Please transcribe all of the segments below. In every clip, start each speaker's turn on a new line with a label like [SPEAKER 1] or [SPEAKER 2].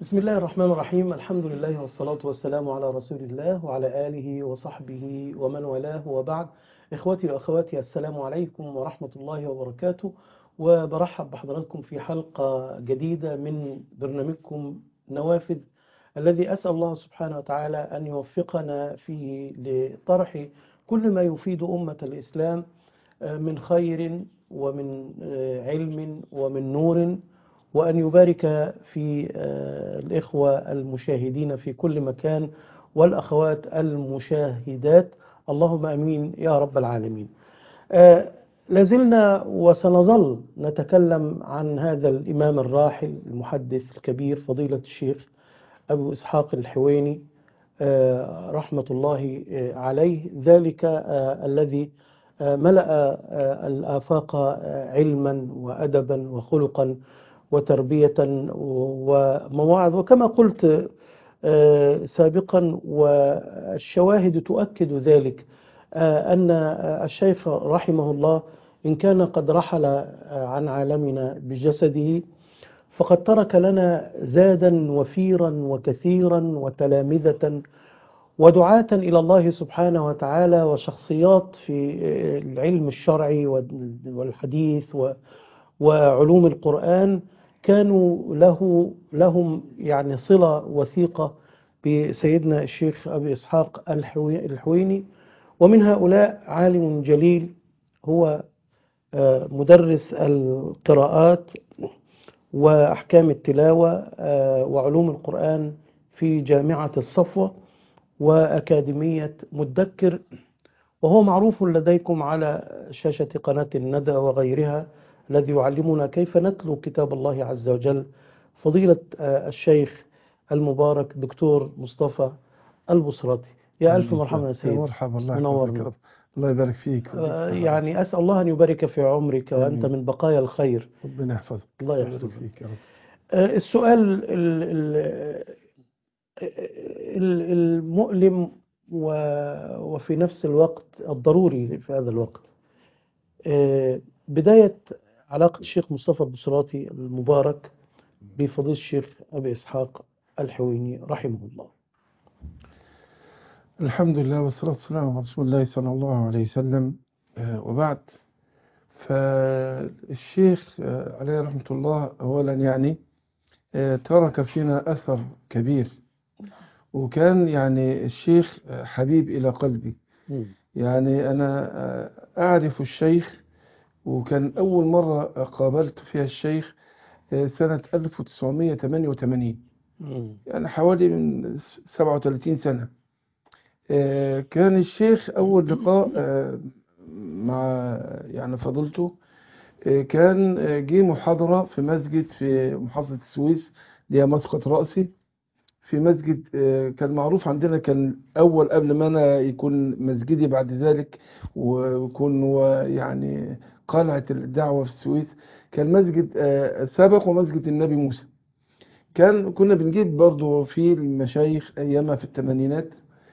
[SPEAKER 1] بسم الله الرحمن الرحيم الحمد لله والصلاة والسلام على رسول الله وعلى آله وصحبه ومن والاه وبعد إخوتي وأخواتي السلام عليكم ورحمة الله وبركاته وبرحب بحضراتكم في حلقة جديدة من برنامجكم نوافذ الذي أسأل الله سبحانه وتعالى أن يوفقنا فيه لطرح كل ما يفيد أمة الإسلام من خير ومن علم ومن نور وأن يبارك في الإخوة المشاهدين في كل مكان والأخوات المشاهدات اللهم أمين يا رب العالمين لازلنا وسنظل نتكلم عن هذا الإمام الراحل المحدث الكبير فضيلة الشيخ أبو إسحاق الحويني رحمة الله عليه ذلك الذي ملأ الآفاق علما وأدبا وخلقا وتربية ومواعظ وكما قلت سابقا والشواهد تؤكد ذلك أن الشيخ رحمه الله إن كان قد رحل عن عالمنا بجسده فقد ترك لنا زادا وفيرا وكثيرا وتلامذة ودعاة إلى الله سبحانه وتعالى وشخصيات في العلم الشرعي والحديث وعلوم القرآن كانوا له لهم يعني صلة وثيقة بسيدنا الشيخ أبي إسحاق الحويني ومن هؤلاء عالم جليل هو مدرس القراءات وأحكام التلاوة وعلوم القرآن في جامعة الصفوة وأكاديمية مدكر وهو معروف لديكم على شاشة قناة الندى وغيرها الذي يعلمنا كيف نتلو كتاب الله عز وجل فضيلة الشيخ المبارك دكتور مصطفى البصراتي يا ألف مرحبا يا سيدي
[SPEAKER 2] مرحبا الله
[SPEAKER 1] منورنا
[SPEAKER 2] الله يبارك فيك
[SPEAKER 1] يعني أسأل الله أن يبارك في عمرك وأنت من بقايا الخير
[SPEAKER 2] ربنا يحفظك
[SPEAKER 1] الله يحفظك
[SPEAKER 2] فيك يا رب
[SPEAKER 1] السؤال المؤلم وفي نفس الوقت الضروري في هذا الوقت بداية علاقة الشيخ مصطفى البصراتي المبارك بفضيلة الشيخ أبي إسحاق الحويني رحمه الله
[SPEAKER 2] الحمد لله والصلاة والسلام على رسول الله صلى الله عليه وسلم وبعد فالشيخ عليه رحمة الله أولا يعني ترك فينا أثر كبير وكان يعني الشيخ حبيب إلى قلبي يعني أنا أعرف الشيخ وكان أول مرة قابلت فيها الشيخ سنة 1988 يعني حوالي من 37 سنة كان الشيخ أول لقاء مع يعني فضلته كان جه محاضرة في مسجد في محافظة السويس اللي هي مسقط رأسي في مسجد كان معروف عندنا كان أول قبل ما أنا يكون مسجدي بعد ذلك ويكون هو يعني قلعة الدعوة في السويس كان مسجد سابق ومسجد النبي موسى كان كنا بنجيب برضو في المشايخ أيامها في الثمانينات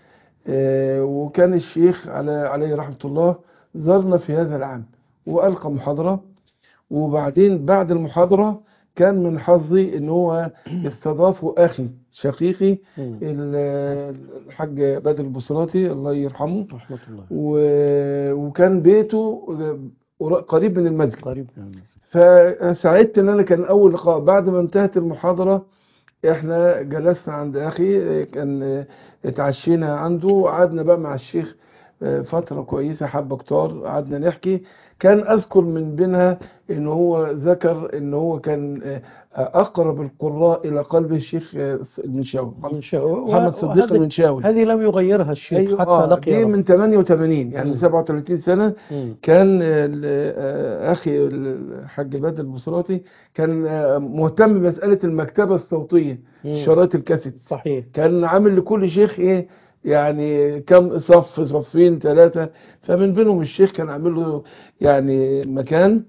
[SPEAKER 2] وكان الشيخ على عليه رحمة الله زارنا في هذا العام وألقى محاضرة وبعدين بعد المحاضرة كان من حظي ان هو استضافوا اخي شقيقي الحاج بدر البصراتي الله يرحمه
[SPEAKER 1] رحمة الله
[SPEAKER 2] وكان بيته قريب من المسجد
[SPEAKER 1] قريب من المسجد
[SPEAKER 2] فسعدت ان انا كان اول لقاء بعد ما انتهت المحاضرة احنا جلسنا عند اخي كان اتعشينا عنده وقعدنا بقى مع الشيخ فترة كويسة حبة كتار قعدنا نحكي كان أذكر من بينها إن هو ذكر إن هو كان أقرب القراء إلى قلب الشيخ المنشاوي محمد صديق المنشاوي
[SPEAKER 1] هذه لم يغيرها الشيخ
[SPEAKER 2] أيوة
[SPEAKER 1] حتى
[SPEAKER 2] آه
[SPEAKER 1] لقي
[SPEAKER 2] دي
[SPEAKER 1] ربه.
[SPEAKER 2] من 88 يعني
[SPEAKER 1] مم.
[SPEAKER 2] 37 سنة
[SPEAKER 1] مم.
[SPEAKER 2] كان أخي الحاج بدر البصراتي كان مهتم بمسألة المكتبة الصوتية
[SPEAKER 1] مم.
[SPEAKER 2] شرايط الكاسيت
[SPEAKER 1] صحيح
[SPEAKER 2] كان عامل لكل شيخ ايه يعني كم صف صفين ثلاثة فمن بينهم الشيخ كان عامل له يعني مكان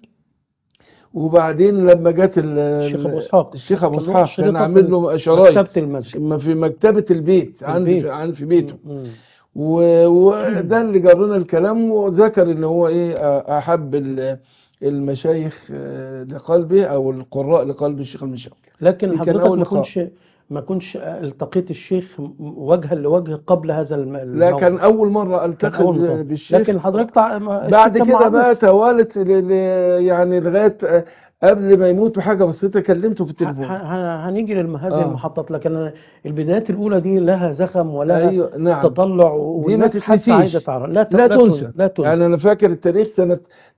[SPEAKER 2] وبعدين لما جت ال-
[SPEAKER 1] الشيخ أبو إسحاق.
[SPEAKER 2] الشيخ ابو
[SPEAKER 1] كان له
[SPEAKER 2] اسحاق
[SPEAKER 1] شريطة
[SPEAKER 2] كان عامل له شرايط
[SPEAKER 1] مكتبة المسجد
[SPEAKER 2] ما في مكتبة البيت عندي
[SPEAKER 1] البيت.
[SPEAKER 2] في, عندي في بيته
[SPEAKER 1] مم.
[SPEAKER 2] و- وده اللي جرنا الكلام وذكر ان هو ايه احب ال- المشايخ آه، لقلبه او القراء لقلب الشيخ المشاوي
[SPEAKER 1] لكن
[SPEAKER 2] كان
[SPEAKER 1] حضرتك
[SPEAKER 2] أول
[SPEAKER 1] ما
[SPEAKER 2] لقاء.
[SPEAKER 1] كنتش ما كنتش التقيت الشيخ وجها لوجه قبل هذا الم-
[SPEAKER 2] لا
[SPEAKER 1] الموقف
[SPEAKER 2] كان اول مره
[SPEAKER 1] كان
[SPEAKER 2] التقي
[SPEAKER 1] أول مرة.
[SPEAKER 2] بالشيخ
[SPEAKER 1] لكن حضرتك تع... ما-
[SPEAKER 2] بعد
[SPEAKER 1] الشيخ كان
[SPEAKER 2] كده بقى
[SPEAKER 1] معروف.
[SPEAKER 2] توالت ل- ل- يعني لغايه آه، قبل ما يموت بحاجه بسيطه كلمته في
[SPEAKER 1] ه-
[SPEAKER 2] التليفون
[SPEAKER 1] ه- هنيجي لهذه
[SPEAKER 2] آه.
[SPEAKER 1] المحطات لكن البدايات الاولى دي لها زخم ولها
[SPEAKER 2] ايوه نعم
[SPEAKER 1] تطلع والناس حتى
[SPEAKER 2] تتنسيش.
[SPEAKER 1] عايزه تعرف لا ت-
[SPEAKER 2] لا
[SPEAKER 1] لا
[SPEAKER 2] تنسى.
[SPEAKER 1] لا تنسى
[SPEAKER 2] يعني انا فاكر التاريخ سنه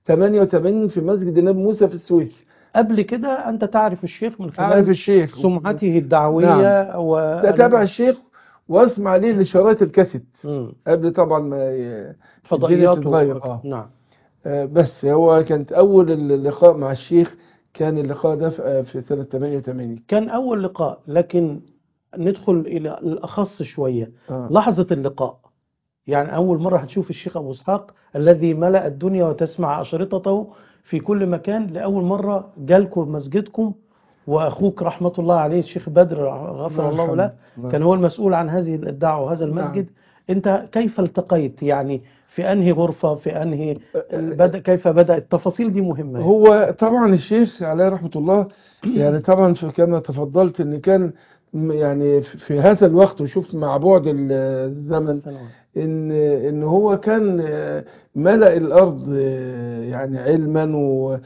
[SPEAKER 2] 88 في مسجد النبي موسى في السويس
[SPEAKER 1] قبل كده انت تعرف الشيخ من
[SPEAKER 2] اعرف
[SPEAKER 1] خلال
[SPEAKER 2] الشيخ
[SPEAKER 1] سمعته الدعويه و
[SPEAKER 2] اتابع الشيخ واسمع ليه لشرايط الكاسيت
[SPEAKER 1] مم.
[SPEAKER 2] قبل طبعا ما ي-
[SPEAKER 1] فضائيات
[SPEAKER 2] تتغير،
[SPEAKER 1] و-
[SPEAKER 2] آه.
[SPEAKER 1] نعم
[SPEAKER 2] آه، بس هو كانت اول اللقاء مع الشيخ كان اللقاء ده في آه، في سنه 88
[SPEAKER 1] كان اول لقاء لكن ندخل الى الاخص شويه
[SPEAKER 2] اه
[SPEAKER 1] لحظه اللقاء يعني اول مره هتشوف الشيخ ابو اسحاق الذي ملأ الدنيا وتسمع اشرطته في كل مكان لاول مره جالكم مسجدكم واخوك رحمه الله عليه الشيخ بدر غفر الله له
[SPEAKER 2] نعم.
[SPEAKER 1] كان هو المسؤول عن هذه الدعوه وهذا المسجد انت كيف التقيت يعني في انهي غرفه في انهي بدأ كيف بدأ التفاصيل دي مهمه
[SPEAKER 2] هو طبعا الشيخ عليه رحمة الله يعني طبعا في كما تفضلت ان كان م- يعني في هذا الوقت وشوف مع بعد ال- الزمن
[SPEAKER 1] سنوات.
[SPEAKER 2] ان ان هو كان آه، ملأ الارض آه، يعني علما و-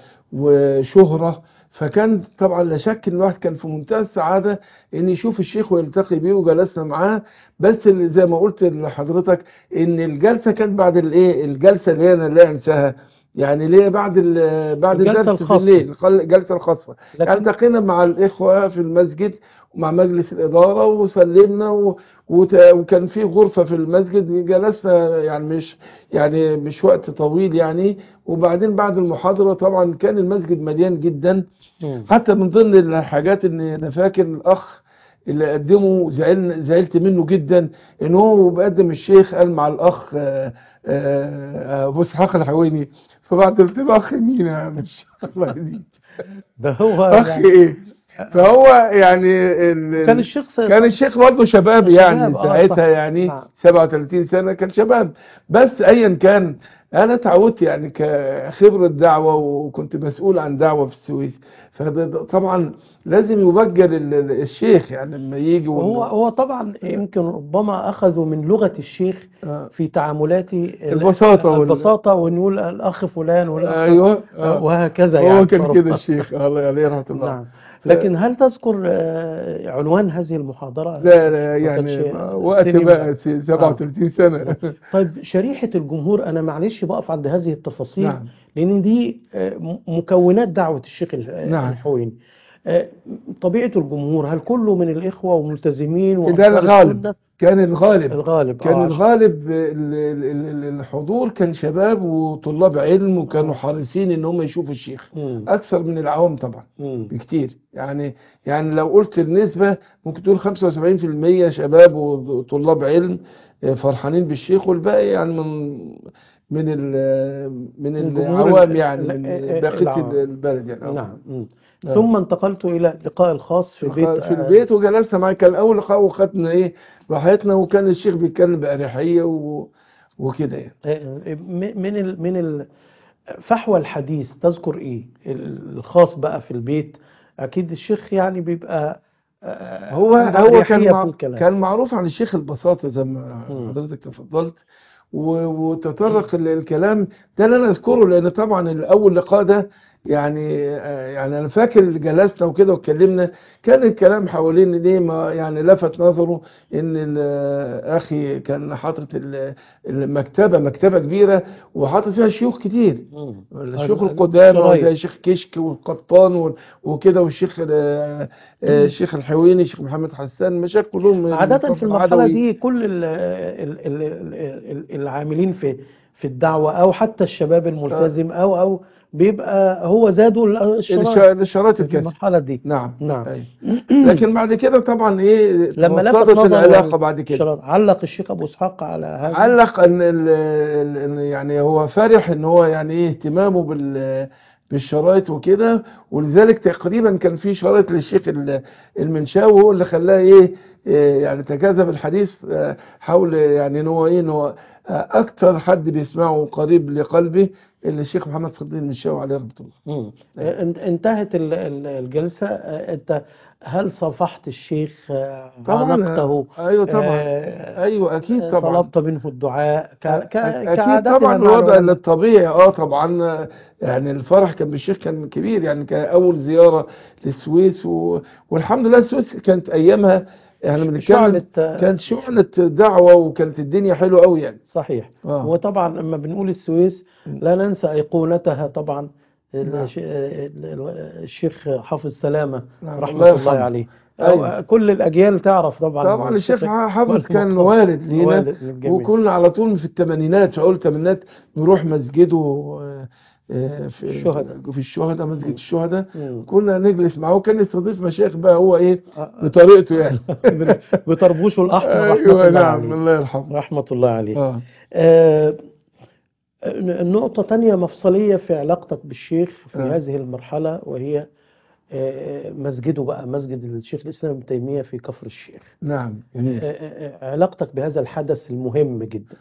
[SPEAKER 2] وشهرة فكان طبعا لا شك ان الواحد كان في منتهى السعادة ان يشوف الشيخ ويلتقي بيه وجلسنا معاه بس اللي زي ما قلت لحضرتك ان الجلسة كانت بعد الايه الجلسة اللي انا لا انساها يعني ليه بعد ال- بعد
[SPEAKER 1] الجلسة
[SPEAKER 2] الدرس في
[SPEAKER 1] الخاصة.
[SPEAKER 2] الليل الخل- الجلسة الخاصة يعني
[SPEAKER 1] لكن
[SPEAKER 2] التقينا مع الإخوة في المسجد ومع مجلس الإدارة وسلمنا و... وت... وكان في غرفة في المسجد جلسنا يعني مش يعني مش وقت طويل يعني وبعدين بعد المحاضرة طبعا كان المسجد مليان جدا
[SPEAKER 1] مم.
[SPEAKER 2] حتى من ضمن الحاجات ان انا فاكر الأخ اللي قدمه زعل زعلت منه جدا ان هو بقدم الشيخ قال مع الأخ آه، آه، أبو إسحاق الحويني فبعد قلت له أخ مين يا عم الشيخ الله يهديك
[SPEAKER 1] ده هو
[SPEAKER 2] اخ
[SPEAKER 1] يعني
[SPEAKER 2] ايه فهو يعني ال...
[SPEAKER 1] كان الشيخ
[SPEAKER 2] كان الشيخ برضه شباب يعني
[SPEAKER 1] شباب، آه،
[SPEAKER 2] ساعتها
[SPEAKER 1] صح.
[SPEAKER 2] يعني
[SPEAKER 1] نعم.
[SPEAKER 2] 37 سنة كان شباب بس ايا كان انا اتعودت يعني كخبرة دعوة وكنت مسؤول عن دعوة في السويس فطبعا لازم يبجل ال- ال- الشيخ يعني لما يجي وال-
[SPEAKER 1] هو هو طبعا يمكن ربما اخذوا من لغه الشيخ
[SPEAKER 2] آه.
[SPEAKER 1] في تعاملاته ال-
[SPEAKER 2] البساطة وال-
[SPEAKER 1] البساطه ونقول الاخ فلان والاخ
[SPEAKER 2] ايوه آه.
[SPEAKER 1] وهكذا
[SPEAKER 2] هو
[SPEAKER 1] يعني
[SPEAKER 2] كان
[SPEAKER 1] فرب-
[SPEAKER 2] كده الشيخ الله عليه رحمة الله
[SPEAKER 1] نعم لكن هل تذكر آه، عنوان هذه المحاضره
[SPEAKER 2] لا لا يعني
[SPEAKER 1] كانش
[SPEAKER 2] ما- وقت
[SPEAKER 1] سنين
[SPEAKER 2] بقى 37 سنة
[SPEAKER 1] طيب شريحه الجمهور انا معلش بقف عند هذه التفاصيل
[SPEAKER 2] نعم
[SPEAKER 1] لان دي آه، م- مكونات دعوه الشيخ ال-
[SPEAKER 2] نعم.
[SPEAKER 1] الحويني آه، طبيعه الجمهور هل كله من الاخوه وملتزمين
[SPEAKER 2] ده
[SPEAKER 1] وأنصار
[SPEAKER 2] الغالب
[SPEAKER 1] السنة؟
[SPEAKER 2] كان الغالب
[SPEAKER 1] الغالب
[SPEAKER 2] كان
[SPEAKER 1] آه،
[SPEAKER 2] الغالب ال- ال- ال- الحضور كان شباب وطلاب علم وكانوا حريصين ان هم يشوفوا الشيخ
[SPEAKER 1] مم.
[SPEAKER 2] اكثر من العوام طبعا
[SPEAKER 1] مم.
[SPEAKER 2] بكتير يعني يعني لو قلت النسبة ممكن تقول 75% شباب وطلاب علم آه، فرحانين بالشيخ والباقي يعني من من ال- من
[SPEAKER 1] من جمهور
[SPEAKER 2] العوام
[SPEAKER 1] ال-
[SPEAKER 2] يعني
[SPEAKER 1] ال-
[SPEAKER 2] من
[SPEAKER 1] ال-
[SPEAKER 2] بقية
[SPEAKER 1] العوام.
[SPEAKER 2] البلد يعني
[SPEAKER 1] نعم مم.
[SPEAKER 2] آه.
[SPEAKER 1] ثم انتقلت إلى اللقاء الخاص في بيت
[SPEAKER 2] في البيت وجلسنا معاه كان اول لقاء وخدنا ايه راحتنا وكان الشيخ بيتكلم بأريحية و... وكده يعني
[SPEAKER 1] آه، م- من ال من ال فحوى الحديث تذكر إيه ال- الخاص بقى في البيت أكيد الشيخ يعني بيبقى آه،
[SPEAKER 2] هو
[SPEAKER 1] عنده
[SPEAKER 2] هو
[SPEAKER 1] أريحية
[SPEAKER 2] كان
[SPEAKER 1] في
[SPEAKER 2] مع...
[SPEAKER 1] الكلام.
[SPEAKER 2] كان معروف عن الشيخ البساطة زي ما
[SPEAKER 1] مم.
[SPEAKER 2] حضرتك تفضلت و... وتطرق ال- الكلام ده اللي انا اذكره لان طبعا الاول لقاء ده يعني آه، يعني انا فاكر جلسنا وكده واتكلمنا كان الكلام حوالين ليه ما يعني لفت نظره ان ال- اخي كان حاطط ال- المكتبه مكتبه كبيره وحاطط فيها شيوخ كتير
[SPEAKER 1] مم.
[SPEAKER 2] الشيوخ
[SPEAKER 1] هذا-
[SPEAKER 2] القدامى
[SPEAKER 1] شرايط.
[SPEAKER 2] زي الشيخ كشك والقطان و- وكده والشيخ آه، آه، الشيخ الحويني الشيخ محمد حسان مشايخ كلهم من
[SPEAKER 1] عادة
[SPEAKER 2] الصف
[SPEAKER 1] في المرحلة
[SPEAKER 2] العدوي.
[SPEAKER 1] دي كل ال ال ال ال العاملين في في الدعوة أو حتى الشباب الملتزم أو أو بيبقى هو زادوا
[SPEAKER 2] الش-
[SPEAKER 1] الشرايط
[SPEAKER 2] الشرايط
[SPEAKER 1] في
[SPEAKER 2] الكاسيت
[SPEAKER 1] المرحلة دي
[SPEAKER 2] نعم
[SPEAKER 1] نعم.
[SPEAKER 2] أيوة. لكن بعد كده طبعا ايه
[SPEAKER 1] لما لفت
[SPEAKER 2] توطدت
[SPEAKER 1] نظر
[SPEAKER 2] العلاقه بعد كده
[SPEAKER 1] الشرايط علق الشيخ أبو إسحاق على هذا
[SPEAKER 2] علق ان ال- ال- إن يعني هو فرح ان هو يعني ايه اهتمامه بال بالشرايط وكده ولذلك تقريبا كان في شرايط للشيخ ال- المنشاوي هو اللي خلاه ايه إيه يعني تجاذب الحديث آه، حول يعني ان هو ايه ان هو آه، اكتر حد بيسمعه قريب لقلبه اللي الشيخ محمد صديق المنشاوي عليه رحمه الله
[SPEAKER 1] مم. ان- انتهت ال- ال- الجلسة آه، انت هل صافحت الشيخ آه،
[SPEAKER 2] طبعا
[SPEAKER 1] عانقته
[SPEAKER 2] ايوه طبعا
[SPEAKER 1] آه،
[SPEAKER 2] ايوه اكيد طبعا
[SPEAKER 1] طلبت منه الدعاء ك... ك...
[SPEAKER 2] اكيد
[SPEAKER 1] كعادتنا
[SPEAKER 2] طبعا
[SPEAKER 1] مع
[SPEAKER 2] الوضع
[SPEAKER 1] العلماء.
[SPEAKER 2] الطبيعي اه طبعا آه، يعني الفرح كان بالشيخ كان كبير يعني كان اول زياره للسويس و... والحمد لله السويس كانت ايامها يعني بنتكلم
[SPEAKER 1] شعلة
[SPEAKER 2] كانت شعلة دعوة وكانت الدنيا حلوة قوي يعني
[SPEAKER 1] صحيح
[SPEAKER 2] اه
[SPEAKER 1] وطبعا لما بنقول السويس لا ننسى أيقونتها طبعا
[SPEAKER 2] نعم.
[SPEAKER 1] الش- ال- الشيخ حافظ سلامة
[SPEAKER 2] نعم،
[SPEAKER 1] رحمة
[SPEAKER 2] الله
[SPEAKER 1] الله
[SPEAKER 2] يرحمه.
[SPEAKER 1] عليه
[SPEAKER 2] أيوة.
[SPEAKER 1] كل الأجيال تعرف طبعا
[SPEAKER 2] طبعا الشيخ حافظ كان
[SPEAKER 1] المحترم.
[SPEAKER 2] والد لينا
[SPEAKER 1] والد للجميع.
[SPEAKER 2] وكنا على طول في الثمانينات في اول الثمانينات نروح مسجده آه، آه، في
[SPEAKER 1] الشهداء.
[SPEAKER 2] في الشهداء مسجد الشهداء
[SPEAKER 1] مم.
[SPEAKER 2] كنا نجلس معه وكان يستضيف مشايخ بقى هو ايه
[SPEAKER 1] آه،
[SPEAKER 2] بطريقته يعني
[SPEAKER 1] بطربوشه الأحمر رحمة
[SPEAKER 2] ايوه
[SPEAKER 1] الله
[SPEAKER 2] نعم
[SPEAKER 1] عليه
[SPEAKER 2] الله يرحمه
[SPEAKER 1] رحمة الله عليه
[SPEAKER 2] اه
[SPEAKER 1] آه، نقطة تانية مفصلية في علاقتك بالشيخ في
[SPEAKER 2] آه.
[SPEAKER 1] هذه المرحلة وهي آه، مسجده بقى مسجد الشيخ الإسلام ابن تيمية في كفر الشيخ
[SPEAKER 2] نعم جميل
[SPEAKER 1] آه، آه، علاقتك بهذا الحدث المهم جدا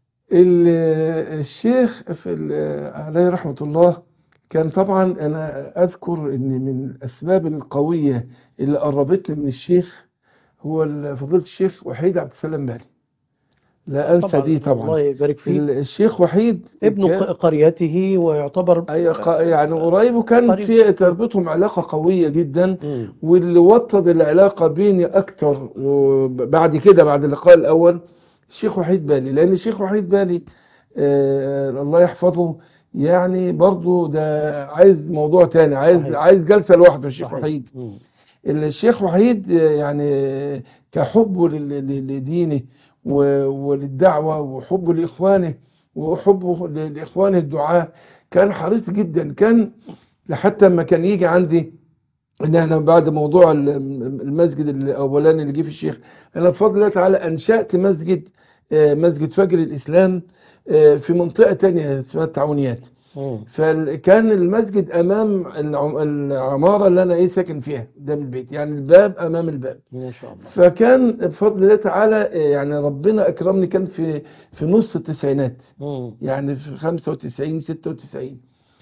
[SPEAKER 2] ال- الشيخ في ال- عليه رحمة الله كان طبعا أنا أذكر إن من الأسباب القوية اللي قربتني من الشيخ هو ال- فضيلة الشيخ وحيد عبد السلام بالي لا أنسى دي
[SPEAKER 1] الله
[SPEAKER 2] طبعا
[SPEAKER 1] يبارك فيه
[SPEAKER 2] ال- الشيخ وحيد
[SPEAKER 1] ابن
[SPEAKER 2] كان-
[SPEAKER 1] ق- قريته ويعتبر
[SPEAKER 2] أي ق- يعني قريب وكان
[SPEAKER 1] قريب.
[SPEAKER 2] في تربطهم علاقة قوية جدا
[SPEAKER 1] مم.
[SPEAKER 2] واللي وطد العلاقة بيني أكتر وبعد كده بعد اللقاء الأول الشيخ وحيد بالي لأن الشيخ وحيد بالي آه الله يحفظه يعني برضو ده عايز موضوع تاني عايز
[SPEAKER 1] صحيح.
[SPEAKER 2] عايز جلسة لوحده الشيخ
[SPEAKER 1] صحيح.
[SPEAKER 2] وحيد
[SPEAKER 1] مم.
[SPEAKER 2] الشيخ وحيد آه، يعني كحبه لل- لل- لدينه و- وللدعوة وحبه لإخوانه وحبه ل- لإخوانه الدعاة كان حريص جدا كان لحتى لما كان يجي عندي ان احنا بعد موضوع ال- المسجد الاولاني اللي جه في الشيخ انا بفضل الله تعالى انشأت مسجد آه، مسجد فجر الاسلام آه، في منطقة تانية اسمها التعاونيات
[SPEAKER 1] مم.
[SPEAKER 2] فكان المسجد امام العم- العمارة اللي انا ايه ساكن فيها قدام البيت يعني الباب امام الباب
[SPEAKER 1] ما شاء الله
[SPEAKER 2] فكان بفضل الله تعالى آه، يعني ربنا اكرمني كان في في نص التسعينات
[SPEAKER 1] مم.
[SPEAKER 2] يعني في 95 96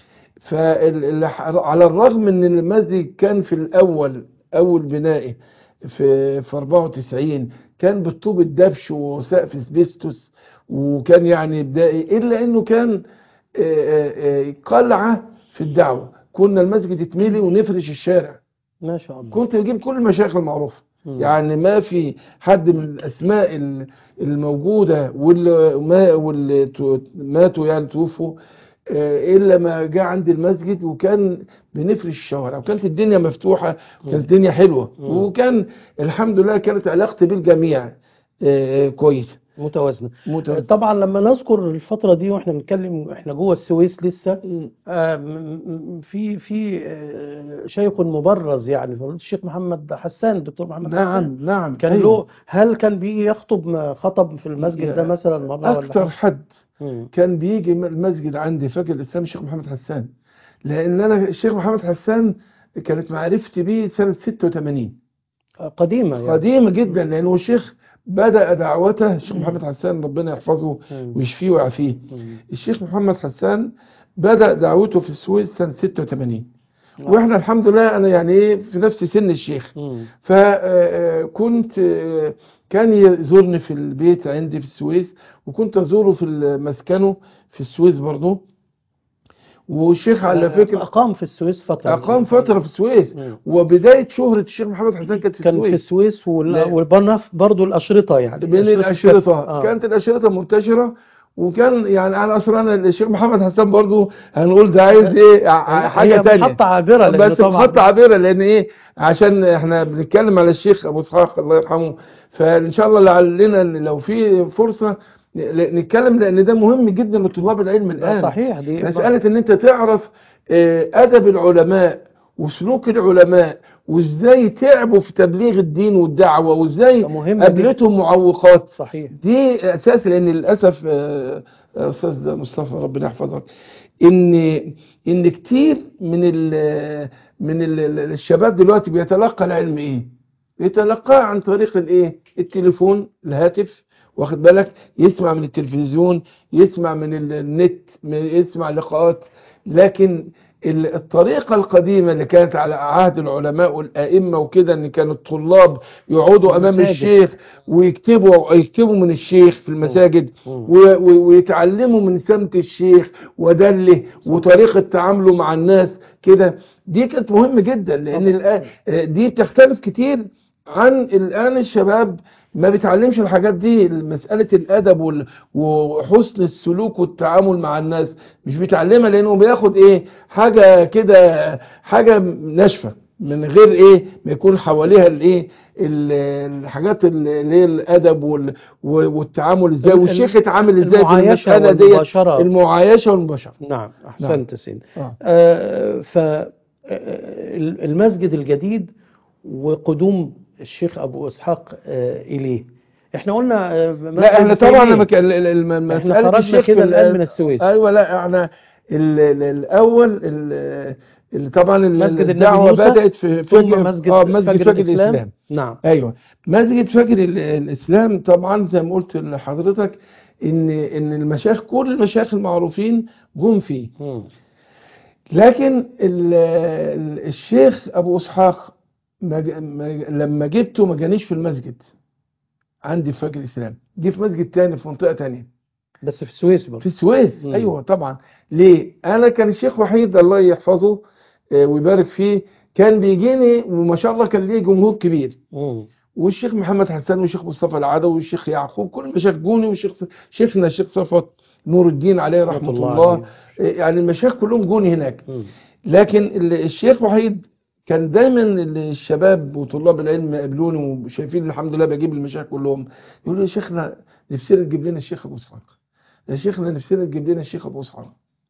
[SPEAKER 2] فعلى الرغم ان المسجد كان في الاول اول بنائه في في 94 كان بالطوب الدبش وسقف سبيستوس وكان يعني بدائي الا انه كان آه، آه، آه، قلعه في الدعوه كنا المسجد يتملي ونفرش الشارع
[SPEAKER 1] ما شاء الله
[SPEAKER 2] كنت بجيب كل المشايخ المعروفه
[SPEAKER 1] مم.
[SPEAKER 2] يعني ما في حد من الاسماء ال- الموجوده واللي ما واللي تو- ماتوا يعني توفوا آه، الا ما جاء عند المسجد وكان بنفرش الشوارع وكانت الدنيا مفتوحه وكانت الدنيا حلوه
[SPEAKER 1] مم.
[SPEAKER 2] وكان الحمد لله كانت علاقتي بالجميع آه، كويسه
[SPEAKER 1] متوازنة
[SPEAKER 2] متوازنة.
[SPEAKER 1] طبعا لما نذكر الفترة دي واحنا بنتكلم احنا جوه السويس لسه آه، م- م- في في آه، شيخ مبرز يعني فضيلة الشيخ محمد حسان الدكتور محمد حسان
[SPEAKER 2] نعم نعم
[SPEAKER 1] كان
[SPEAKER 2] أيوة.
[SPEAKER 1] له هل كان بيجي يخطب م- خطب في المسجد ده مثلا مرة ولا
[SPEAKER 2] اكتر
[SPEAKER 1] حاجة؟
[SPEAKER 2] حد
[SPEAKER 1] مم.
[SPEAKER 2] كان بيجي المسجد عندي فجر الاسلام الشيخ محمد حسان لان انا الشيخ محمد حسان كانت معرفتي بيه سنه 86
[SPEAKER 1] قديمة يعني
[SPEAKER 2] قديم جدا لانه الشيخ بدأ دعوته الشيخ محمد حسان ربنا يحفظه
[SPEAKER 1] مم.
[SPEAKER 2] ويشفيه ويعافيه
[SPEAKER 1] مم.
[SPEAKER 2] الشيخ محمد حسان بدأ دعوته في السويس سنة 86
[SPEAKER 1] نعم.
[SPEAKER 2] واحنا الحمد لله انا يعني ايه في نفس سن الشيخ
[SPEAKER 1] مم.
[SPEAKER 2] فكنت كان يزورني في البيت عندي في السويس وكنت ازوره في مسكنه في السويس برضه والشيخ على فكرة
[SPEAKER 1] أقام في السويس فترة
[SPEAKER 2] أقام فترة في السويس
[SPEAKER 1] مم.
[SPEAKER 2] وبداية شهرة الشيخ محمد حسان كانت في
[SPEAKER 1] كان في
[SPEAKER 2] السويس
[SPEAKER 1] السويس وال-
[SPEAKER 2] لا.
[SPEAKER 1] والبنا برضه الأشرطة يعني
[SPEAKER 2] بين
[SPEAKER 1] أشرطة
[SPEAKER 2] الأشرطة
[SPEAKER 1] آه.
[SPEAKER 2] كانت الأشرطة منتشرة وكان يعني أنا أصلا أنا الشيخ محمد حسان برضو هنقول ده عايز إيه ع- حاجة
[SPEAKER 1] هي
[SPEAKER 2] تانية
[SPEAKER 1] محطة عابرة لأن
[SPEAKER 2] بس
[SPEAKER 1] طبعا
[SPEAKER 2] محطة عابرة لأن إيه عشان إحنا بنتكلم على الشيخ أبو إسحاق الله يرحمه فإن شاء الله لعلنا إن لو في فرصة ن- نتكلم لأن ده مهم جدا لطلاب العلم الآن
[SPEAKER 1] صحيح دي
[SPEAKER 2] مسألة إن أنت تعرف آه، أدب العلماء وسلوك العلماء وإزاي تعبوا في تبليغ الدين والدعوة وإزاي
[SPEAKER 1] ده مهم
[SPEAKER 2] قابلتهم معوقات
[SPEAKER 1] صحيح
[SPEAKER 2] دي أساس لأن للأسف آه، آه، أستاذ مصطفى ربنا يحفظك إن إن كتير من ال من ال الشباب دلوقتي بيتلقى العلم إيه؟ بيتلقاه عن طريق الإيه؟ التليفون الهاتف واخد بالك يسمع من التلفزيون يسمع من ال- النت م- يسمع لقاءات لكن ال- الطريقة القديمة اللي كانت على عهد العلماء والأئمة وكده إن كانوا الطلاب يقعدوا أمام
[SPEAKER 1] المساجد.
[SPEAKER 2] الشيخ ويكتبوا يكتبوا من الشيخ في المساجد
[SPEAKER 1] مم.
[SPEAKER 2] و- و- ويتعلموا من سمت الشيخ ودله وطريقة تعامله مع الناس كده دي كانت مهمة جدا لأن الآن دي بتختلف كتير عن الآن الشباب ما بيتعلمش الحاجات دي مسألة الأدب وال- وحسن السلوك والتعامل مع الناس مش بيتعلمها لأنه بياخد إيه حاجة كده حاجة ناشفة من غير إيه ما يكون حواليها الإيه ال- الحاجات اللي هي الأدب وال- والتعامل إزاي
[SPEAKER 1] ال-
[SPEAKER 2] والشيخ يتعامل إزاي في
[SPEAKER 1] المعايشة
[SPEAKER 2] المسألة دي
[SPEAKER 1] والمباشرة.
[SPEAKER 2] المعايشة والمباشرة
[SPEAKER 1] نعم أحسنت سيدي
[SPEAKER 2] آه.
[SPEAKER 1] آه، ف آه، المسجد الجديد وقدوم الشيخ أبو إسحاق آه، إليه احنا قلنا آه، مسجد
[SPEAKER 2] لا احنا طبعا
[SPEAKER 1] التيمية.
[SPEAKER 2] لما كان ال- ال- الم-
[SPEAKER 1] احنا
[SPEAKER 2] مسألة
[SPEAKER 1] خرجنا
[SPEAKER 2] الشيخ
[SPEAKER 1] كده
[SPEAKER 2] في
[SPEAKER 1] الآن
[SPEAKER 2] ال-
[SPEAKER 1] من السويس
[SPEAKER 2] ايوه لا احنا ال- ال- الاول ال- ال- طبعا ال-
[SPEAKER 1] مسجد النبي
[SPEAKER 2] الدعوه
[SPEAKER 1] موسى
[SPEAKER 2] بدات في
[SPEAKER 1] ثم
[SPEAKER 2] فجر
[SPEAKER 1] مسجد,
[SPEAKER 2] اه مسجد
[SPEAKER 1] فجر
[SPEAKER 2] فجر
[SPEAKER 1] الإسلام
[SPEAKER 2] الاسلام
[SPEAKER 1] نعم
[SPEAKER 2] ايوه مسجد فجر ال- الاسلام طبعا زي ما قلت لحضرتك ان ان المشايخ كل المشايخ المعروفين جم فيه
[SPEAKER 1] مم.
[SPEAKER 2] لكن ال- ال- الشيخ ابو اسحاق ما ج- ما- لما جبته ما جانيش في المسجد عندي في فجر الاسلام جه في مسجد تاني في منطقه تانيه
[SPEAKER 1] بس في السويس
[SPEAKER 2] في
[SPEAKER 1] برضه
[SPEAKER 2] السويس
[SPEAKER 1] مم.
[SPEAKER 2] ايوه طبعا ليه انا كان الشيخ وحيد الله يحفظه آه، ويبارك فيه كان بيجيني وما شاء الله كان ليه جمهور كبير
[SPEAKER 1] مم.
[SPEAKER 2] والشيخ محمد حسان والشيخ مصطفى العدوي والشيخ يعقوب كل المشايخ جوني والشيخ شيخنا الشيخ صفوت نور الدين عليه رحمه
[SPEAKER 1] الله
[SPEAKER 2] الله
[SPEAKER 1] عليه.
[SPEAKER 2] آه، يعني المشايخ كلهم جوني هناك
[SPEAKER 1] مم.
[SPEAKER 2] لكن ال- الشيخ وحيد كان دايما الشباب وطلاب العلم يقابلوني وشايفين الحمد لله بجيب المشايخ كلهم يقولوا يا شيخنا نفسنا تجيب لنا الشيخ ابو اسحاق يا شيخنا نفسنا تجيب لنا الشيخ ابو اسحاق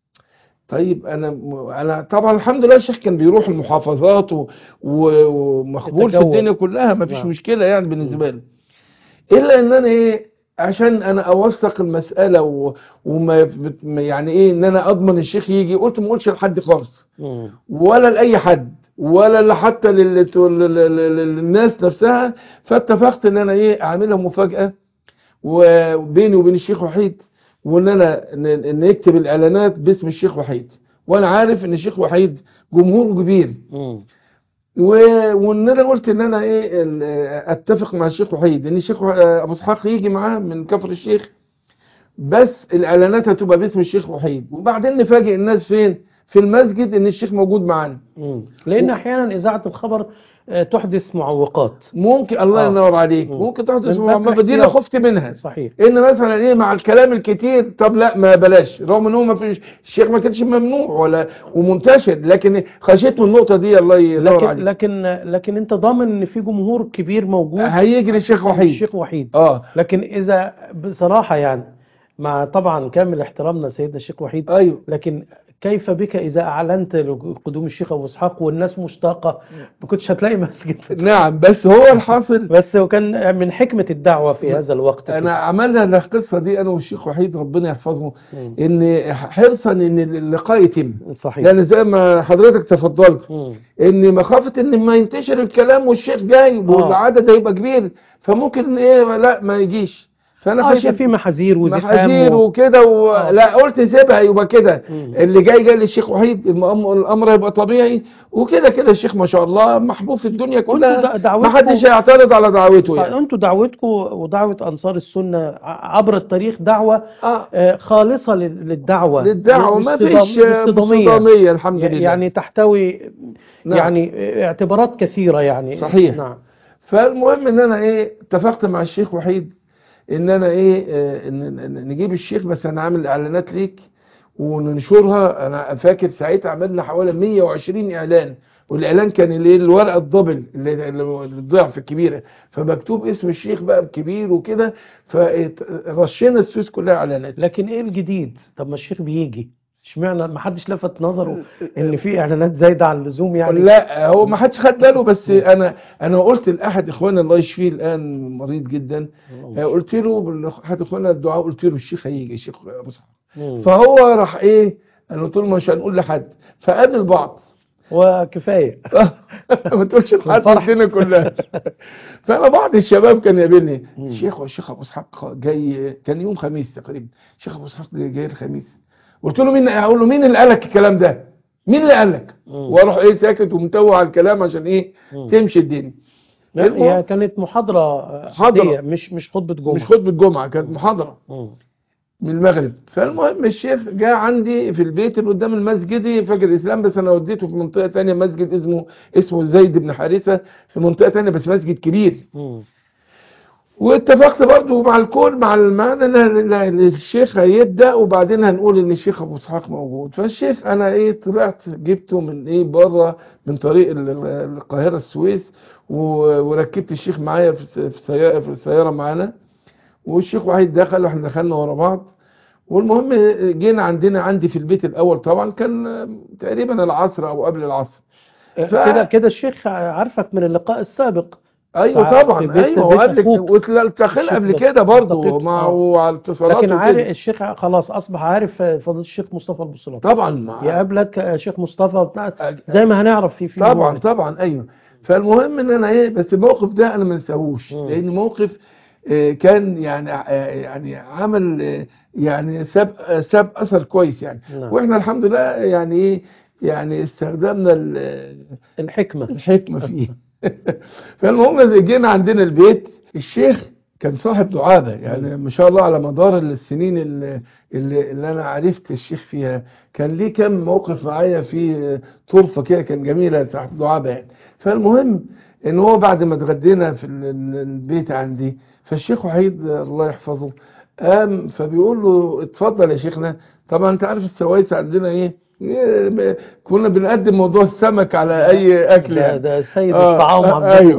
[SPEAKER 2] طيب انا انا طبعا الحمد لله الشيخ كان بيروح المحافظات و- و- ومقبول في
[SPEAKER 1] يتجول.
[SPEAKER 2] الدنيا كلها ما فيش
[SPEAKER 1] نعم.
[SPEAKER 2] مشكله يعني بالنسبه لي الا ان انا ايه عشان انا اوثق المساله و... وما بت- ما- يعني ايه ان انا اضمن الشيخ يجي قلت ما اقولش لحد خالص
[SPEAKER 1] مم.
[SPEAKER 2] ولا لاي حد ولا حتى لل... لل... لل... للناس نفسها فاتفقت ان انا ايه اعملها مفاجاه وبيني وبين الشيخ وحيد وان انا ن- ن- نكتب الاعلانات باسم الشيخ وحيد وانا عارف ان الشيخ وحيد جمهور كبير
[SPEAKER 1] مم.
[SPEAKER 2] و- وان انا قلت ان انا ايه ال- اتفق مع الشيخ وحيد ان الشيخ وح- ابو اسحاق يجي معاه من كفر الشيخ بس الاعلانات هتبقى باسم الشيخ وحيد وبعدين نفاجئ الناس فين في المسجد ان الشيخ موجود معانا
[SPEAKER 1] مم. لأن أحيانا إذاعة الخبر آه، تحدث معوقات
[SPEAKER 2] ممكن الله
[SPEAKER 1] آه.
[SPEAKER 2] ينور عليك
[SPEAKER 1] مم.
[SPEAKER 2] ممكن تحدث
[SPEAKER 1] من باب
[SPEAKER 2] ما دي انا
[SPEAKER 1] الاحتياط.
[SPEAKER 2] خفت منها
[SPEAKER 1] صحيح
[SPEAKER 2] ان مثلا ايه مع الكلام الكتير طب لا ما بلاش رغم ان هو ما فيش الشيخ ما كانش ممنوع ولا ومنتشر لكن خشيت من النقطه دي الله ينور
[SPEAKER 1] لكن
[SPEAKER 2] عليك
[SPEAKER 1] لكن لكن انت ضامن ان في جمهور كبير موجود
[SPEAKER 2] هيجي للشيخ وحيد
[SPEAKER 1] الشيخ وحيد
[SPEAKER 2] اه
[SPEAKER 1] لكن اذا بصراحه يعني مع طبعا كامل احترامنا سيدنا الشيخ وحيد
[SPEAKER 2] ايوه
[SPEAKER 1] لكن كيف بك اذا اعلنت قدوم الشيخ ابو اسحاق والناس مشتاقه ما كنتش هتلاقي مسجد
[SPEAKER 2] نعم بس هو الحاصل
[SPEAKER 1] بس وكان من حكمه الدعوه في هذا الوقت
[SPEAKER 2] انا
[SPEAKER 1] كده.
[SPEAKER 2] عملنا القصه دي انا والشيخ وحيد ربنا يحفظه
[SPEAKER 1] مم.
[SPEAKER 2] ان حرصا ان اللقاء يتم
[SPEAKER 1] صحيح
[SPEAKER 2] لان زي ما حضرتك تفضلت
[SPEAKER 1] مم.
[SPEAKER 2] ان مخافه ان ما ينتشر الكلام والشيخ جاي والعدد هيبقى كبير فممكن ايه لا ما يجيش فانا
[SPEAKER 1] اه يبقى
[SPEAKER 2] خشيت
[SPEAKER 1] في محاذير وزحام
[SPEAKER 2] محاذير
[SPEAKER 1] و...
[SPEAKER 2] وكده و...
[SPEAKER 1] آه.
[SPEAKER 2] لا قلت سيبها يبقى كده
[SPEAKER 1] مم.
[SPEAKER 2] اللي جاي جاي للشيخ وحيد الم- الامر هيبقى طبيعي وكده كده الشيخ ما شاء الله محبوب في الدنيا
[SPEAKER 1] وانتوا
[SPEAKER 2] كلها
[SPEAKER 1] دع-
[SPEAKER 2] ما حدش
[SPEAKER 1] دعوتكم
[SPEAKER 2] هيعترض على دعوته يعني
[SPEAKER 1] انتوا دعوتكم ودعوه انصار السنه ع- عبر التاريخ دعوه
[SPEAKER 2] اه
[SPEAKER 1] آه، خالصة لل- للدعوة
[SPEAKER 2] للدعوه
[SPEAKER 1] مش
[SPEAKER 2] ما
[SPEAKER 1] صدام-
[SPEAKER 2] فيش
[SPEAKER 1] مش صدامية
[SPEAKER 2] صداميه الحمد لله
[SPEAKER 1] يعني تحتوي
[SPEAKER 2] نعم.
[SPEAKER 1] يعني اعتبارات كثيرة يعني
[SPEAKER 2] صحيح.
[SPEAKER 1] نعم
[SPEAKER 2] فالمهم ان انا ايه اتفقت مع الشيخ وحيد ان انا ايه آه، ان إن نجيب الشيخ بس انا عامل اعلانات ليك وننشرها انا فاكر ساعتها عملنا حوالي 120 اعلان والاعلان كان اللي الورقه الدبل اللي اللي الضعف الكبيره فمكتوب اسم الشيخ بقى بكبير وكده فرشينا السويس كلها اعلانات
[SPEAKER 1] لكن ايه الجديد طب ما الشيخ بيجي اشمعنى ما حدش لفت نظره ان في اعلانات زيادة عن اللزوم يعني
[SPEAKER 2] لا هو ما حدش خد باله بس انا انا قلت لاحد اخواننا الله يشفيه الان مريض جدا آه، قلت له احد اخواننا الدعاء قلت له الشيخ هيجي الشيخ ابو اسحاق
[SPEAKER 1] مم.
[SPEAKER 2] فهو راح ايه انا قلت له مش هنقول لحد فقابل بعض
[SPEAKER 1] وكفاية
[SPEAKER 2] ما تقولش لحد
[SPEAKER 1] الفرح.
[SPEAKER 2] الدنيا كلها فانا بعض الشباب كان يقابلني
[SPEAKER 1] مم.
[SPEAKER 2] الشيخ والشيخ ابو اسحاق جاي كان يوم خميس تقريبا الشيخ ابو اسحاق جاي جاي الخميس قلت له مين اقول له مين اللي قال لك الكلام ده مين اللي قال لك
[SPEAKER 1] مم.
[SPEAKER 2] واروح ايه ساكت ومتوه على الكلام عشان ايه
[SPEAKER 1] مم.
[SPEAKER 2] تمشي الدنيا
[SPEAKER 1] لا،
[SPEAKER 2] المهم-
[SPEAKER 1] هي كانت محاضرة
[SPEAKER 2] محاضرة.
[SPEAKER 1] عادية، مش مش خطبة جمعة
[SPEAKER 2] مش خطبه جمعه كانت محاضره
[SPEAKER 1] مم.
[SPEAKER 2] من المغرب فالمهم الشيخ جاء عندي في البيت اللي قدام المسجد فجر الاسلام بس انا وديته في منطقه تانية مسجد اسمه اسمه زيد بن حارثه في منطقه تانية بس مسجد كبير
[SPEAKER 1] مم.
[SPEAKER 2] واتفقت برضو مع الكل مع المعنى ان إن الشيخ هيبدا وبعدين هنقول ان الشيخ ابو اسحاق موجود فالشيخ انا ايه طلعت جبته من ايه بره من طريق ال- ال- القاهره السويس و- وركبت الشيخ معايا في الس- في السياره في السياره معانا والشيخ وحيد دخل واحنا دخلنا ورا بعض والمهم جينا عندنا عندي في البيت الاول طبعا كان تقريبا العصر او قبل العصر ف-
[SPEAKER 1] كده كده الشيخ عارفك من اللقاء السابق
[SPEAKER 2] ايوه
[SPEAKER 1] فع- في
[SPEAKER 2] طبعا
[SPEAKER 1] بيت-
[SPEAKER 2] ايوه هو
[SPEAKER 1] بيت
[SPEAKER 2] قال لك
[SPEAKER 1] أخوك.
[SPEAKER 2] والتخيل
[SPEAKER 1] الشيخ
[SPEAKER 2] قبل
[SPEAKER 1] ده
[SPEAKER 2] كده برضه
[SPEAKER 1] التقيت،
[SPEAKER 2] مع
[SPEAKER 1] آه.
[SPEAKER 2] وعلى الاتصالات
[SPEAKER 1] لكن عارف
[SPEAKER 2] وكده
[SPEAKER 1] الشيخ خلاص اصبح عارف فضيله الشيخ مصطفى البصري
[SPEAKER 2] طبعا مع
[SPEAKER 1] يقابلك شيخ مصطفى بتاع
[SPEAKER 2] أج-
[SPEAKER 1] زي ما هنعرف في في
[SPEAKER 2] طبعا
[SPEAKER 1] موعد.
[SPEAKER 2] طبعا ايوه فالمهم ان انا ايه بس الموقف ده انا ما انساهوش
[SPEAKER 1] مم.
[SPEAKER 2] لان موقف آه، كان يعني آه، يعني عمل آه، يعني ساب آه، ساب اثر كويس يعني
[SPEAKER 1] نعم.
[SPEAKER 2] واحنا الحمد لله يعني ايه يعني استخدمنا ال-
[SPEAKER 1] الحكمة
[SPEAKER 2] الحكمة فيه فالمهم جينا عندنا البيت الشيخ كان صاحب دعابة يعني ما شاء الله على مدار السنين اللي, اللي, اللي أنا عرفت الشيخ فيها كان ليه كم موقف معايا في طرفة كده كان جميلة صاحب دعابة يعني فالمهم إن هو بعد ما اتغدينا في ال- ال- البيت عندي فالشيخ وحيد الله يحفظه قام فبيقول له اتفضل يا شيخنا طبعا انت عارف السوايس عندنا ايه إيه، ب- كنا بنقدم موضوع السمك على اي اكل
[SPEAKER 1] ده,
[SPEAKER 2] يعني
[SPEAKER 1] ده سيد
[SPEAKER 2] آه،
[SPEAKER 1] الطعام
[SPEAKER 2] آه،
[SPEAKER 1] عندنا
[SPEAKER 2] ايوه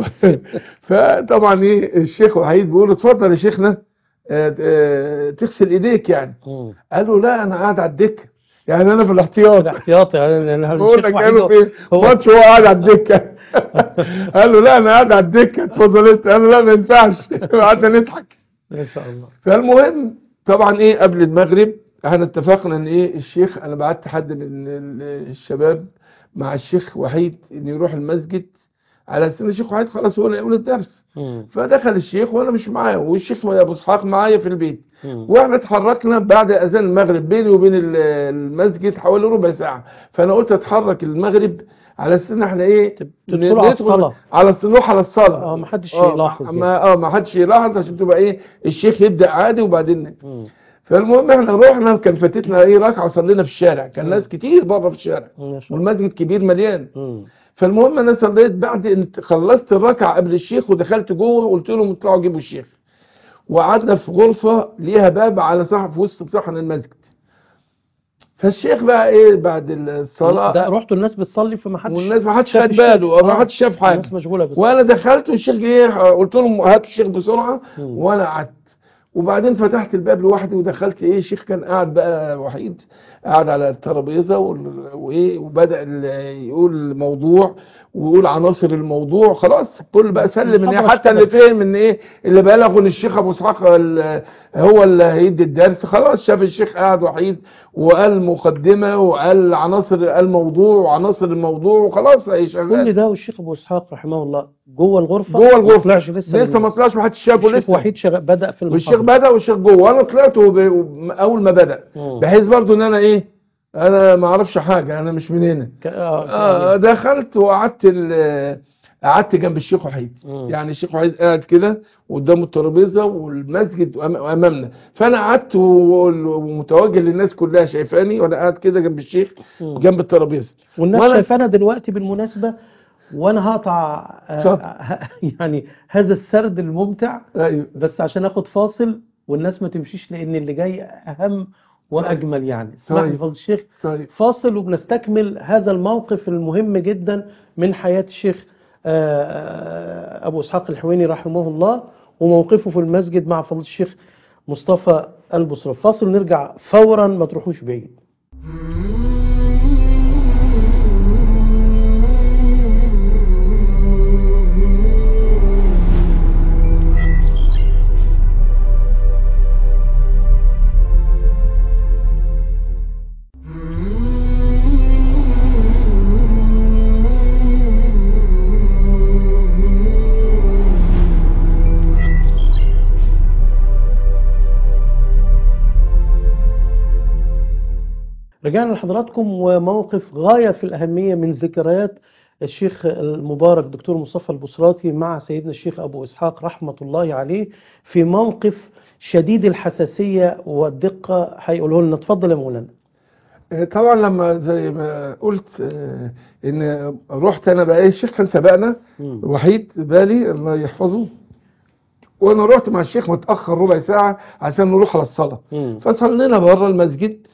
[SPEAKER 2] فطبعا ايه الشيخ وحيد بيقول له اتفضل يا شيخنا آه، آه، تغسل ايديك يعني
[SPEAKER 1] مم.
[SPEAKER 2] قال له لا انا قاعد على الدكه يعني انا في الاحتياط
[SPEAKER 1] الاحتياطي يعني يعني
[SPEAKER 2] بقول
[SPEAKER 1] الشيخ
[SPEAKER 2] لك
[SPEAKER 1] وحيد
[SPEAKER 2] قالوا في
[SPEAKER 1] هو-
[SPEAKER 2] ماتش هو قاعد على الدكه قال له لا انا قاعد على الدكه اتفضل انت قال له لا ما ينفعش قعدنا نضحك
[SPEAKER 1] ما شاء الله
[SPEAKER 2] فالمهم طبعا ايه قبل المغرب احنا اتفقنا ان ايه الشيخ انا بعت حد من ال- الشباب مع الشيخ وحيد ان يروح المسجد على اساس ان الشيخ وحيد خلاص هو اللي هيقول الدرس
[SPEAKER 1] مم.
[SPEAKER 2] فدخل الشيخ وانا مش معاه والشيخ ابو اسحاق معايا في البيت
[SPEAKER 1] مم.
[SPEAKER 2] واحنا اتحركنا بعد اذان المغرب بيني وبين ال- المسجد حوالي ربع ساعه فانا قلت اتحرك المغرب على اساس ان احنا ايه
[SPEAKER 1] تدخلوا على
[SPEAKER 2] ندخل
[SPEAKER 1] الصلاة.
[SPEAKER 2] على الص- نروح على الصلاه
[SPEAKER 1] اه ما حدش
[SPEAKER 2] اه
[SPEAKER 1] يلاحظ يعني.
[SPEAKER 2] ما اه ما حدش يلاحظ عشان تبقى ايه الشيخ يبدا عادي وبعدين نبدأ.
[SPEAKER 1] مم.
[SPEAKER 2] فالمهم احنا رحنا كان فاتتنا ايه ركعه وصلينا في الشارع كان ناس كتير بره في الشارع
[SPEAKER 1] ما شاء الله
[SPEAKER 2] والمسجد كبير مليان
[SPEAKER 1] مم.
[SPEAKER 2] فالمهم انا صليت بعد ان خلصت الركعه قبل الشيخ ودخلت جوه وقلت لهم اطلعوا جيبوا الشيخ وقعدنا في غرفه ليها باب على صح في وسط صحن المسجد فالشيخ بقى ايه بعد الصلاه
[SPEAKER 1] ده رحتوا الناس بتصلي فما حدش
[SPEAKER 2] والناس ما حدش
[SPEAKER 1] شاف
[SPEAKER 2] خد
[SPEAKER 1] الشيخ.
[SPEAKER 2] باله ما
[SPEAKER 1] آه.
[SPEAKER 2] حدش شاف حاجه
[SPEAKER 1] الناس مشغولة بس
[SPEAKER 2] وانا دخلت والشيخ جه قلت لهم هاتوا الشيخ بسرعه
[SPEAKER 1] مم.
[SPEAKER 2] وانا قعدت وبعدين فتحت الباب لوحدي ودخلت ايه الشيخ كان قاعد بقى وحيد قاعد على الترابيزه وال- وايه وبدا ال- يقول الموضوع ويقول عناصر الموضوع خلاص كل بقى سلم ان
[SPEAKER 1] خلاص
[SPEAKER 2] حتى
[SPEAKER 1] كده.
[SPEAKER 2] اللي فهم ان ايه اللي بلغوا ان الشيخ ابو اسحاق ال- هو اللي هيدي الدرس خلاص شاف الشيخ قاعد وحيد وقال مقدمه وقال عناصر الموضوع وعناصر الموضوع وخلاص هي شغال
[SPEAKER 1] كل ده والشيخ ابو اسحاق رحمه الله جوه الغرفه
[SPEAKER 2] جوه الغرفة.
[SPEAKER 1] ما طلعش لسه
[SPEAKER 2] لسه ما طلعش ما حدش شافه
[SPEAKER 1] الشيخ
[SPEAKER 2] لسه
[SPEAKER 1] وحيد شغ... بدا في
[SPEAKER 2] والشيخ
[SPEAKER 1] المحاضره
[SPEAKER 2] بدا والشيخ جوه وانا طلعت وب... وب- اول ما بدا
[SPEAKER 1] مم.
[SPEAKER 2] بحيث برضو ان انا ايه انا ما اعرفش حاجه انا مش من هنا
[SPEAKER 1] ك... آه.
[SPEAKER 2] آه دخلت وقعدت ال... قعدت جنب الشيخ وحيد
[SPEAKER 1] مم.
[SPEAKER 2] يعني الشيخ وحيد قاعد كده قدامه الترابيزه والمسجد أم- امامنا فانا قعدت و- ومتوجه للناس كلها شايفاني وانا قاعد كده جنب الشيخ
[SPEAKER 1] مم.
[SPEAKER 2] جنب الترابيزه
[SPEAKER 1] والناس
[SPEAKER 2] وأنا-
[SPEAKER 1] شايفانا دلوقتي بالمناسبه وانا هقطع آه،
[SPEAKER 2] اتفضل.
[SPEAKER 1] ه- يعني هذا السرد الممتع
[SPEAKER 2] ايوه
[SPEAKER 1] بس عشان اخد فاصل والناس ما تمشيش لان اللي جاي اهم واجمل يعني اسمح لي
[SPEAKER 2] طيب.
[SPEAKER 1] فضل الشيخ
[SPEAKER 2] طيب
[SPEAKER 1] فاصل وبنستكمل هذا الموقف المهم جدا من حياة الشيخ آه، آه، أبو إسحاق الحويني رحمه الله وموقفه في المسجد مع فضل الشيخ مصطفى البصري فاصل ونرجع فورا ما تروحوش بعيد رجعنا لحضراتكم وموقف غاية في الأهمية من ذكريات الشيخ المبارك دكتور مصطفى البصراتي مع سيدنا الشيخ أبو إسحاق رحمة الله عليه في موقف شديد الحساسية والدقة هيقوله لنا اتفضل يا مولانا
[SPEAKER 2] آه، طبعا لما زي ما قلت آه، ان رحت انا بقى ايه الشيخ كان سبقنا
[SPEAKER 1] مم.
[SPEAKER 2] وحيد بالي الله يحفظه وانا رحت مع الشيخ متاخر ربع ساعه عشان نروح على الصلاه
[SPEAKER 1] مم.
[SPEAKER 2] فصلينا بره المسجد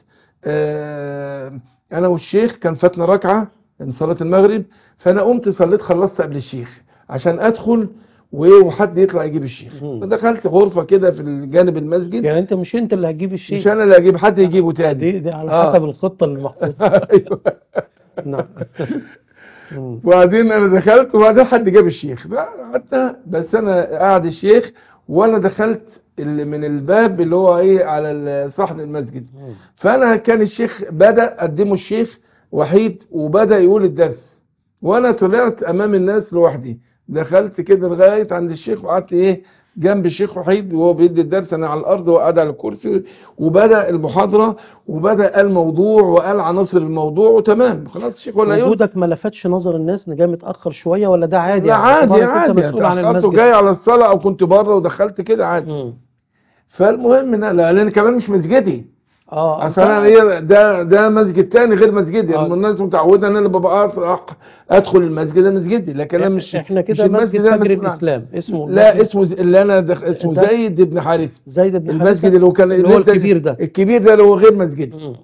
[SPEAKER 2] آه، انا والشيخ كان فاتنا ركعه من صلاه المغرب فانا قمت صليت خلصت قبل الشيخ عشان ادخل و- وحد يطلع يجيب الشيخ
[SPEAKER 1] مم.
[SPEAKER 2] فدخلت غرفه كده في جانب المسجد
[SPEAKER 1] يعني أنت مش أنت اللي هتجيب
[SPEAKER 2] مش
[SPEAKER 1] الشيء
[SPEAKER 2] انا اللي اجيب حد يجيبه تاني
[SPEAKER 1] دي, دي على
[SPEAKER 2] آه.
[SPEAKER 1] حسب الخطة اللي محطوطة
[SPEAKER 2] ايوه
[SPEAKER 1] نعم مم.
[SPEAKER 2] وبعدين انا دخلت وبعدين حد جاب الشيخ قعدنا بس انا قاعد الشيخ وانا دخلت اللي من الباب اللي هو ايه على ال- صحن المسجد
[SPEAKER 1] مم.
[SPEAKER 2] فانا كان الشيخ بدا قدمه الشيخ وحيد وبدا يقول الدرس وانا طلعت امام الناس لوحدي دخلت كده لغايه عند الشيخ وقعدت ايه جنب الشيخ وحيد وهو بيدي الدرس انا على الارض وقاعد على الكرسي وبدا المحاضره وبدا الموضوع وقال عناصر الموضوع وتمام خلاص الشيخ ولا يقول
[SPEAKER 1] وجودك ما لفتش نظر الناس ان جاي متاخر شويه ولا ده عادي
[SPEAKER 2] لا
[SPEAKER 1] يعني؟
[SPEAKER 2] عادي
[SPEAKER 1] طبعاً أنت
[SPEAKER 2] عادي
[SPEAKER 1] مسؤول عن
[SPEAKER 2] اتأخرت
[SPEAKER 1] المسجد
[SPEAKER 2] وجاي على الصلاة أو كنت بره ودخلت كده عادي
[SPEAKER 1] مم.
[SPEAKER 2] فالمهم إن لا لأن كمان مش مسجدي
[SPEAKER 1] اه
[SPEAKER 2] أصل أنا
[SPEAKER 1] أنت-
[SPEAKER 2] إيه ده ده مسجد تاني غير مسجدي
[SPEAKER 1] آه.
[SPEAKER 2] يعني الناس متعودة إن أنا ببقى أط- أدخل المسجد ده مسجدي لكن أنا مش
[SPEAKER 1] احنا
[SPEAKER 2] مش
[SPEAKER 1] كده
[SPEAKER 2] المسجد
[SPEAKER 1] مسجد
[SPEAKER 2] ده
[SPEAKER 1] فجر
[SPEAKER 2] المسجد العام.
[SPEAKER 1] الاسلام اسمه
[SPEAKER 2] لا
[SPEAKER 1] المسجد
[SPEAKER 2] اسمه ز- اللي أنا دخ... اسمه
[SPEAKER 1] ده-
[SPEAKER 2] زيد بن حارث
[SPEAKER 1] زيد بن
[SPEAKER 2] المسجد
[SPEAKER 1] حارثة
[SPEAKER 2] اللي هو كان
[SPEAKER 1] اللي هو
[SPEAKER 2] ده-
[SPEAKER 1] الكبير ده
[SPEAKER 2] الكبير ده اللي هو غير مسجدي
[SPEAKER 1] مم.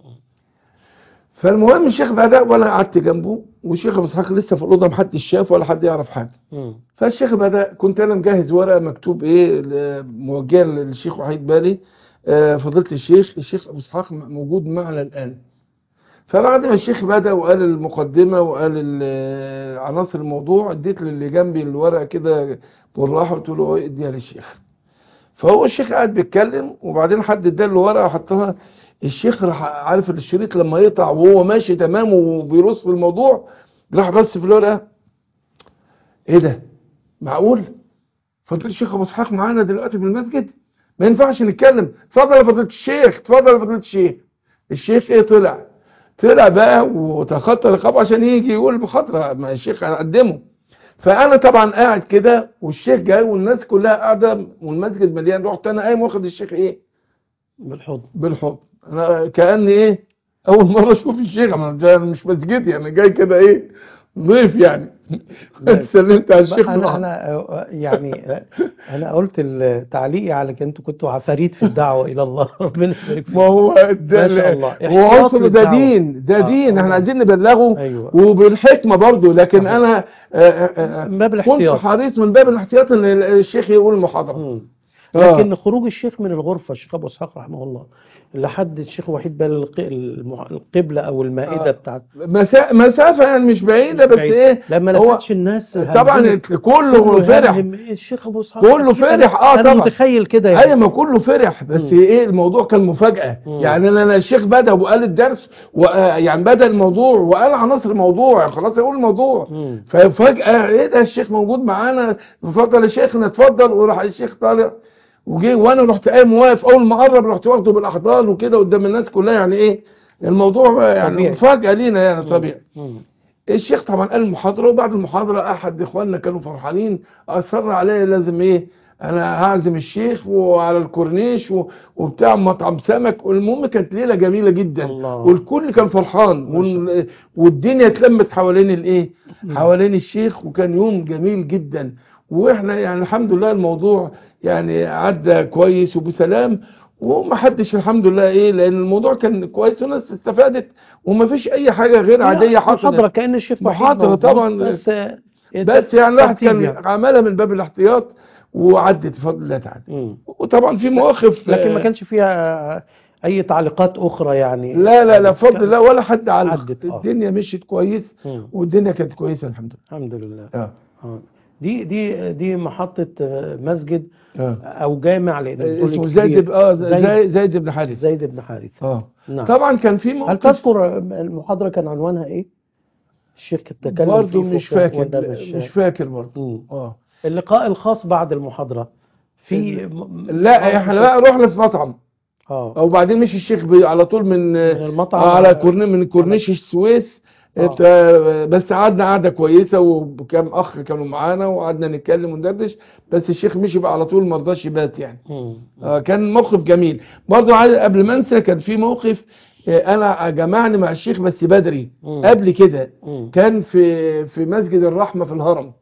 [SPEAKER 2] فالمهم الشيخ بدأ وأنا قعدت جنبه والشيخ أبو إسحاق لسه في الأوضة محدش شاف ولا حد يعرف حاجة
[SPEAKER 1] مم.
[SPEAKER 2] فالشيخ بدأ كنت أنا مجهز ورقة مكتوب إيه ل- موجهة للشيخ وحيد بالي آه، فضيلة الشيخ الشيخ أبو إسحاق م- موجود معنا الآن فبعد ما الشيخ بدأ وقال المقدمة وقال ال- عناصر الموضوع اديت للي جنبي الورقة كده بالراحة قلت له إيه، اديها للشيخ فهو الشيخ قاعد بيتكلم وبعدين حد اداله ورقة وحطها الشيخ راح عارف الشريط لما يقطع وهو ماشي تمام وبيرص الموضوع راح بص في الورقة ايه ده معقول فضيلة الشيخ ابو اسحاق معانا دلوقتي في المسجد ما ينفعش نتكلم اتفضل يا فضيلة الشيخ اتفضل يا فضيلة الشيخ الشيخ ايه طلع طلع بقى وتخطى رقابه عشان يجي يقول المحاضرة ما الشيخ هنقدمه فانا طبعا قاعد كده والشيخ جاي والناس كلها قاعده والمسجد مليان رحت انا قايم واخد الشيخ ايه
[SPEAKER 1] بالحضن
[SPEAKER 2] بالحضن انا كاني ايه اول مره اشوف الشيخ انا ده مش مسجدي انا جاي كده ايه ضيف يعني سلمت على الشيخ
[SPEAKER 1] انا
[SPEAKER 2] بالحضن.
[SPEAKER 1] انا يعني انا قلت تعليقي على كده انتوا كنتوا عفاريت في الدعوه الى الله ربنا يبارك فيك
[SPEAKER 2] ما هو ده
[SPEAKER 1] ما شاء الله.
[SPEAKER 2] هو
[SPEAKER 1] احتياط
[SPEAKER 2] اصل ده
[SPEAKER 1] للدعوة.
[SPEAKER 2] دين ده
[SPEAKER 1] آه،
[SPEAKER 2] دين
[SPEAKER 1] آه.
[SPEAKER 2] احنا عايزين نبلغه
[SPEAKER 1] ايوه
[SPEAKER 2] وبالحكمه برضه لكن
[SPEAKER 1] صحيح.
[SPEAKER 2] انا آه، آه، آه،
[SPEAKER 1] من باب
[SPEAKER 2] كنت
[SPEAKER 1] الاحتياط
[SPEAKER 2] حريص من باب الاحتياط ان الشيخ يقول المحاضره
[SPEAKER 1] مم.
[SPEAKER 2] آه.
[SPEAKER 1] لكن خروج الشيخ من الغرفة الشيخ أبو إسحاق رحمه الله لحد الشيخ وحيد بال الق- المع- القبلة أو المائدة
[SPEAKER 2] آه.
[SPEAKER 1] بتاعت
[SPEAKER 2] مسا- مسافه يعني مش بعيده بس
[SPEAKER 1] بعيد.
[SPEAKER 2] ايه
[SPEAKER 1] لما
[SPEAKER 2] هو
[SPEAKER 1] لفتش الناس
[SPEAKER 2] طبعا
[SPEAKER 1] هزمت.
[SPEAKER 2] كله فرح
[SPEAKER 1] هاجم. إيه الشيخ أبو إسحاق
[SPEAKER 2] كله
[SPEAKER 1] الشيخ
[SPEAKER 2] فرح،
[SPEAKER 1] أنا-
[SPEAKER 2] آه
[SPEAKER 1] أنا
[SPEAKER 2] طبعا.
[SPEAKER 1] متخيل كده
[SPEAKER 2] ايوه
[SPEAKER 1] يعني
[SPEAKER 2] ما كله فرح بس
[SPEAKER 1] مم.
[SPEAKER 2] ايه الموضوع كان مفاجاه
[SPEAKER 1] مم.
[SPEAKER 2] يعني انا أنا الشيخ بدا وقال الدرس ويعني بدا الموضوع وقال عناصر الموضوع خلاص يقول الموضوع
[SPEAKER 1] مم.
[SPEAKER 2] ففجاه ايه ده الشيخ موجود معانا اتفضل يا شيخنا اتفضل وراح الشيخ طالع وجه وانا رحت قايم واقف اول ما قرب رحت واخده بالاحضان وكده قدام الناس كلها يعني ايه الموضوع يعني
[SPEAKER 1] طبيعي.
[SPEAKER 2] مفاجاه لينا يعني طبيعي
[SPEAKER 1] مم.
[SPEAKER 2] الشيخ طبعا قال المحاضرة وبعد المحاضرة أحد إخواننا كانوا فرحانين أصر عليا لازم إيه أنا هعزم الشيخ وعلى الكورنيش و- وبتاع مطعم سمك والمهم كانت ليلة جميلة جدا
[SPEAKER 1] الله.
[SPEAKER 2] والكل كان فرحان
[SPEAKER 1] ما شاء
[SPEAKER 2] وال... والدنيا اتلمت حوالين الإيه
[SPEAKER 1] مم.
[SPEAKER 2] حوالين الشيخ وكان يوم جميل جدا وإحنا يعني الحمد لله الموضوع يعني عدى كويس وبسلام ومحدش الحمد لله ايه لان الموضوع كان كويس والناس استفادت ومفيش اي حاجه غير عاديه حصلت
[SPEAKER 1] محاضرة كأن الشيخ وحيد
[SPEAKER 2] محاضرة
[SPEAKER 1] موجود،
[SPEAKER 2] طبعا.
[SPEAKER 1] بس
[SPEAKER 2] بس يعني الواحد
[SPEAKER 1] ترتيب
[SPEAKER 2] كان
[SPEAKER 1] يعني.
[SPEAKER 2] عملها من باب الاحتياط وعدت بفضل الله تعالى
[SPEAKER 1] مم.
[SPEAKER 2] وطبعا في مواقف
[SPEAKER 1] لكن ما
[SPEAKER 2] آه،
[SPEAKER 1] كانش فيها أي تعليقات أخرى يعني
[SPEAKER 2] لا لا لا بفضل الله ولا حد علق
[SPEAKER 1] عدت، آه.
[SPEAKER 2] الدنيا مشيت كويس
[SPEAKER 1] مم.
[SPEAKER 2] والدنيا كانت كويسه الحمد
[SPEAKER 1] الحمد لله
[SPEAKER 2] لله اه
[SPEAKER 1] آه. دي دي دي محطة آه، مسجد
[SPEAKER 2] اه
[SPEAKER 1] أو جامع لأن بتقول
[SPEAKER 2] اسمه
[SPEAKER 1] كبير.
[SPEAKER 2] زيد بن- اه
[SPEAKER 1] زيد
[SPEAKER 2] زيد زيد بن حارث
[SPEAKER 1] زيد بن حارثة
[SPEAKER 2] اه
[SPEAKER 1] نعم
[SPEAKER 2] طبعا كان في
[SPEAKER 1] هل
[SPEAKER 2] موقف
[SPEAKER 1] تذكر المحاضرة كان عنوانها إيه؟ الشيخ اتكلم
[SPEAKER 2] برضه
[SPEAKER 1] فيه
[SPEAKER 2] مش
[SPEAKER 1] فوق-
[SPEAKER 2] فاكر
[SPEAKER 1] ولا
[SPEAKER 2] مش, مش فاكر برضه
[SPEAKER 1] مم.
[SPEAKER 2] اه
[SPEAKER 1] اللقاء الخاص بعد المحاضرة في م-
[SPEAKER 2] لا احنا بقى رحنا في مطعم
[SPEAKER 1] اه
[SPEAKER 2] او بعدين مشي الشيخ بي- على طول من
[SPEAKER 1] من المطعم
[SPEAKER 2] آه، على كورن من كورنيش السويس
[SPEAKER 1] آه.
[SPEAKER 2] ات- بس قعدنا قعده كويسه وكام اخ كانوا معانا وقعدنا نتكلم وندردش بس الشيخ مشي بقى على طول ما رضاش يبات يعني
[SPEAKER 1] مم.
[SPEAKER 2] آه، كان موقف جميل برضو عايز- قبل ما انسى كان في موقف آه، انا جمعني مع الشيخ بس بدري
[SPEAKER 1] مم.
[SPEAKER 2] قبل كده
[SPEAKER 1] مم.
[SPEAKER 2] كان في في مسجد الرحمه في الهرم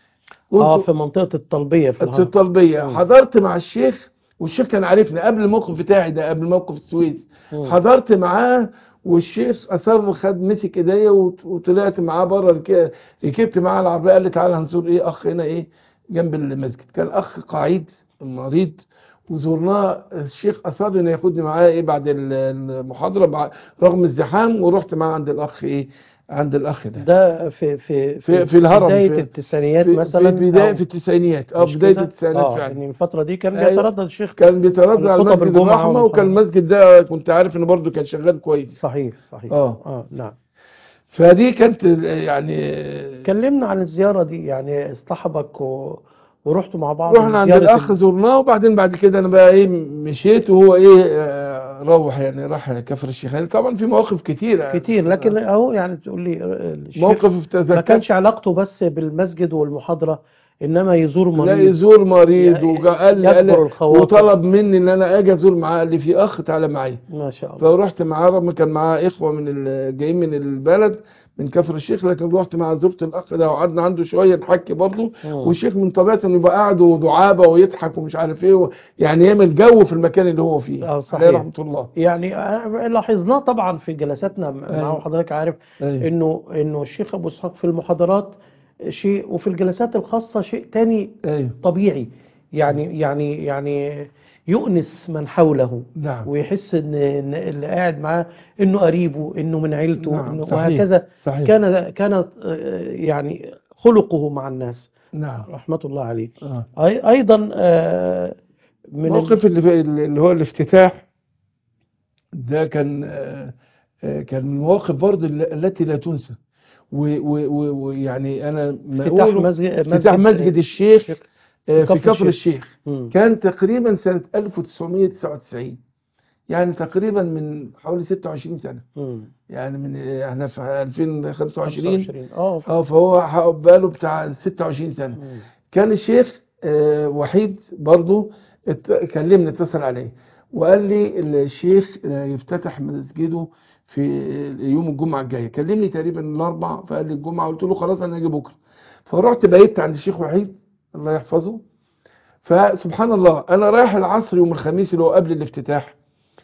[SPEAKER 1] اه
[SPEAKER 2] كنت
[SPEAKER 1] في منطقة الطلبية في
[SPEAKER 2] في
[SPEAKER 1] الهرم
[SPEAKER 2] الطلبيه
[SPEAKER 1] مم.
[SPEAKER 2] حضرت مع الشيخ والشيخ كان عارفني قبل الموقف بتاعي ده قبل موقف السويس
[SPEAKER 1] مم.
[SPEAKER 2] حضرت معاه والشيخ اصر خد مسك ايديا وط- وطلعت معاه بره رك- ركبت معاه العربيه قال لي تعالى هنزور ايه اخ هنا ايه جنب المسجد كان اخ قعيد مريض وزورناه الشيخ اصر انه ياخدني معاه ايه بعد ال- المحاضره بع- رغم الزحام ورحت معاه عند الاخ ايه عند الاخ ده
[SPEAKER 1] ده في في
[SPEAKER 2] في- في الهرم،
[SPEAKER 1] بداية
[SPEAKER 2] في-
[SPEAKER 1] التسعينيات
[SPEAKER 2] في
[SPEAKER 1] مثلا
[SPEAKER 2] في بداية
[SPEAKER 1] أو
[SPEAKER 2] في التسعينيات اه
[SPEAKER 1] مش
[SPEAKER 2] بدايه
[SPEAKER 1] كده؟
[SPEAKER 2] التسعينات
[SPEAKER 1] اه
[SPEAKER 2] فعلا
[SPEAKER 1] يعني الفترة دي كان
[SPEAKER 2] أيوة.
[SPEAKER 1] بيتردد الشيخ
[SPEAKER 2] كان بيتردد على
[SPEAKER 1] خطب
[SPEAKER 2] مسجد
[SPEAKER 1] الجمعة
[SPEAKER 2] الرحمه وكان
[SPEAKER 1] والمحاضرة.
[SPEAKER 2] المسجد ده كنت عارف انه برضه كان شغال كويس
[SPEAKER 1] صحيح صحيح
[SPEAKER 2] اه
[SPEAKER 1] اه نعم
[SPEAKER 2] فدي كانت يعني
[SPEAKER 1] كلمنا عن الزيارة دي يعني اصطحبك و... ورحتوا مع بعض
[SPEAKER 2] رحنا عند
[SPEAKER 1] زيارة
[SPEAKER 2] الاخ
[SPEAKER 1] ال-
[SPEAKER 2] زرناه وبعدين بعد كده انا بقى ايه مشيت وهو ايه آه، روح يعني راح كفر الشيخ يعني طبعا في مواقف كتيره
[SPEAKER 1] كتير لكن اهو يعني تقول لي الشيخ
[SPEAKER 2] موقف
[SPEAKER 1] ما
[SPEAKER 2] تذكرت
[SPEAKER 1] كانش علاقته بس بالمسجد والمحاضرة انما يزور
[SPEAKER 2] لا
[SPEAKER 1] مريض
[SPEAKER 2] يزور مريض
[SPEAKER 1] ي-
[SPEAKER 2] وقال لي قال
[SPEAKER 1] يكبر
[SPEAKER 2] لي
[SPEAKER 1] الخواطر.
[SPEAKER 2] وطلب مني ان انا اجي ازور معاه قال لي في اخ تعالى معايا
[SPEAKER 1] ما شاء الله
[SPEAKER 2] فرحت معاه رغم كان معاه اخوه من ال- جايين من البلد من كفر الشيخ لكن رحت مع زرت الاخ ده وقعدنا عنده شويه نحكي برضه
[SPEAKER 1] مم.
[SPEAKER 2] والشيخ من طبيعته انه يبقى قاعد ودعابه ويضحك ومش عارف ايه و- يعني يعمل جو في المكان اللي هو فيه
[SPEAKER 1] اه صحيح.
[SPEAKER 2] عليه رحمه الله
[SPEAKER 1] يعني آه، لاحظناه طبعا في جلساتنا معه
[SPEAKER 2] أيوة.
[SPEAKER 1] حضرتك عارف
[SPEAKER 2] أيوة.
[SPEAKER 1] انه انه الشيخ ابو اسحاق في المحاضرات شيء وفي الجلسات الخاصة شيء تاني
[SPEAKER 2] ايوه
[SPEAKER 1] طبيعي يعني يعني يعني يؤنس من حوله
[SPEAKER 2] نعم
[SPEAKER 1] ويحس ان إن اللي قاعد معاه انه قريبه انه من عيلته
[SPEAKER 2] نعم،
[SPEAKER 1] إنه
[SPEAKER 2] صحيح،
[SPEAKER 1] وهكذا
[SPEAKER 2] صحيح.
[SPEAKER 1] كان كانت آه، يعني خلقه مع الناس
[SPEAKER 2] نعم
[SPEAKER 1] رحمة الله عليه
[SPEAKER 2] آه.
[SPEAKER 1] أي- ايضا آه، من ال-
[SPEAKER 2] الموقف اللي في اللي هو الافتتاح ده كان آه، آه، كان من المواقف برضه الل- التي لا تنسى و- و- و- ويعني انا ما
[SPEAKER 1] افتتاح
[SPEAKER 2] أقوله-
[SPEAKER 1] مسجد
[SPEAKER 2] افتتاح مسجد الشيخ آه، في
[SPEAKER 1] كفر
[SPEAKER 2] كفر
[SPEAKER 1] الشيخ.
[SPEAKER 2] الشيخ
[SPEAKER 1] مم.
[SPEAKER 2] كان تقريبا سنة 1999 يعني تقريبا من حوالي 26 سنة
[SPEAKER 1] مم.
[SPEAKER 2] يعني من احنا في 2025
[SPEAKER 1] 25 اه
[SPEAKER 2] اه فهو ح- بقاله بتاع 26 سنة
[SPEAKER 1] مم.
[SPEAKER 2] كان الشيخ آه، وحيد برضو ات- كلمني اتصل عليه وقال لي الشيخ آه، يفتتح مسجده في يوم الجمعة الجاية كلمني تقريبا الأربع فقال لي الجمعة قلت له خلاص أنا أجي بكرة فرحت بقيت عند الشيخ وحيد الله يحفظه فسبحان الله أنا رايح العصر يوم الخميس اللي هو قبل الافتتاح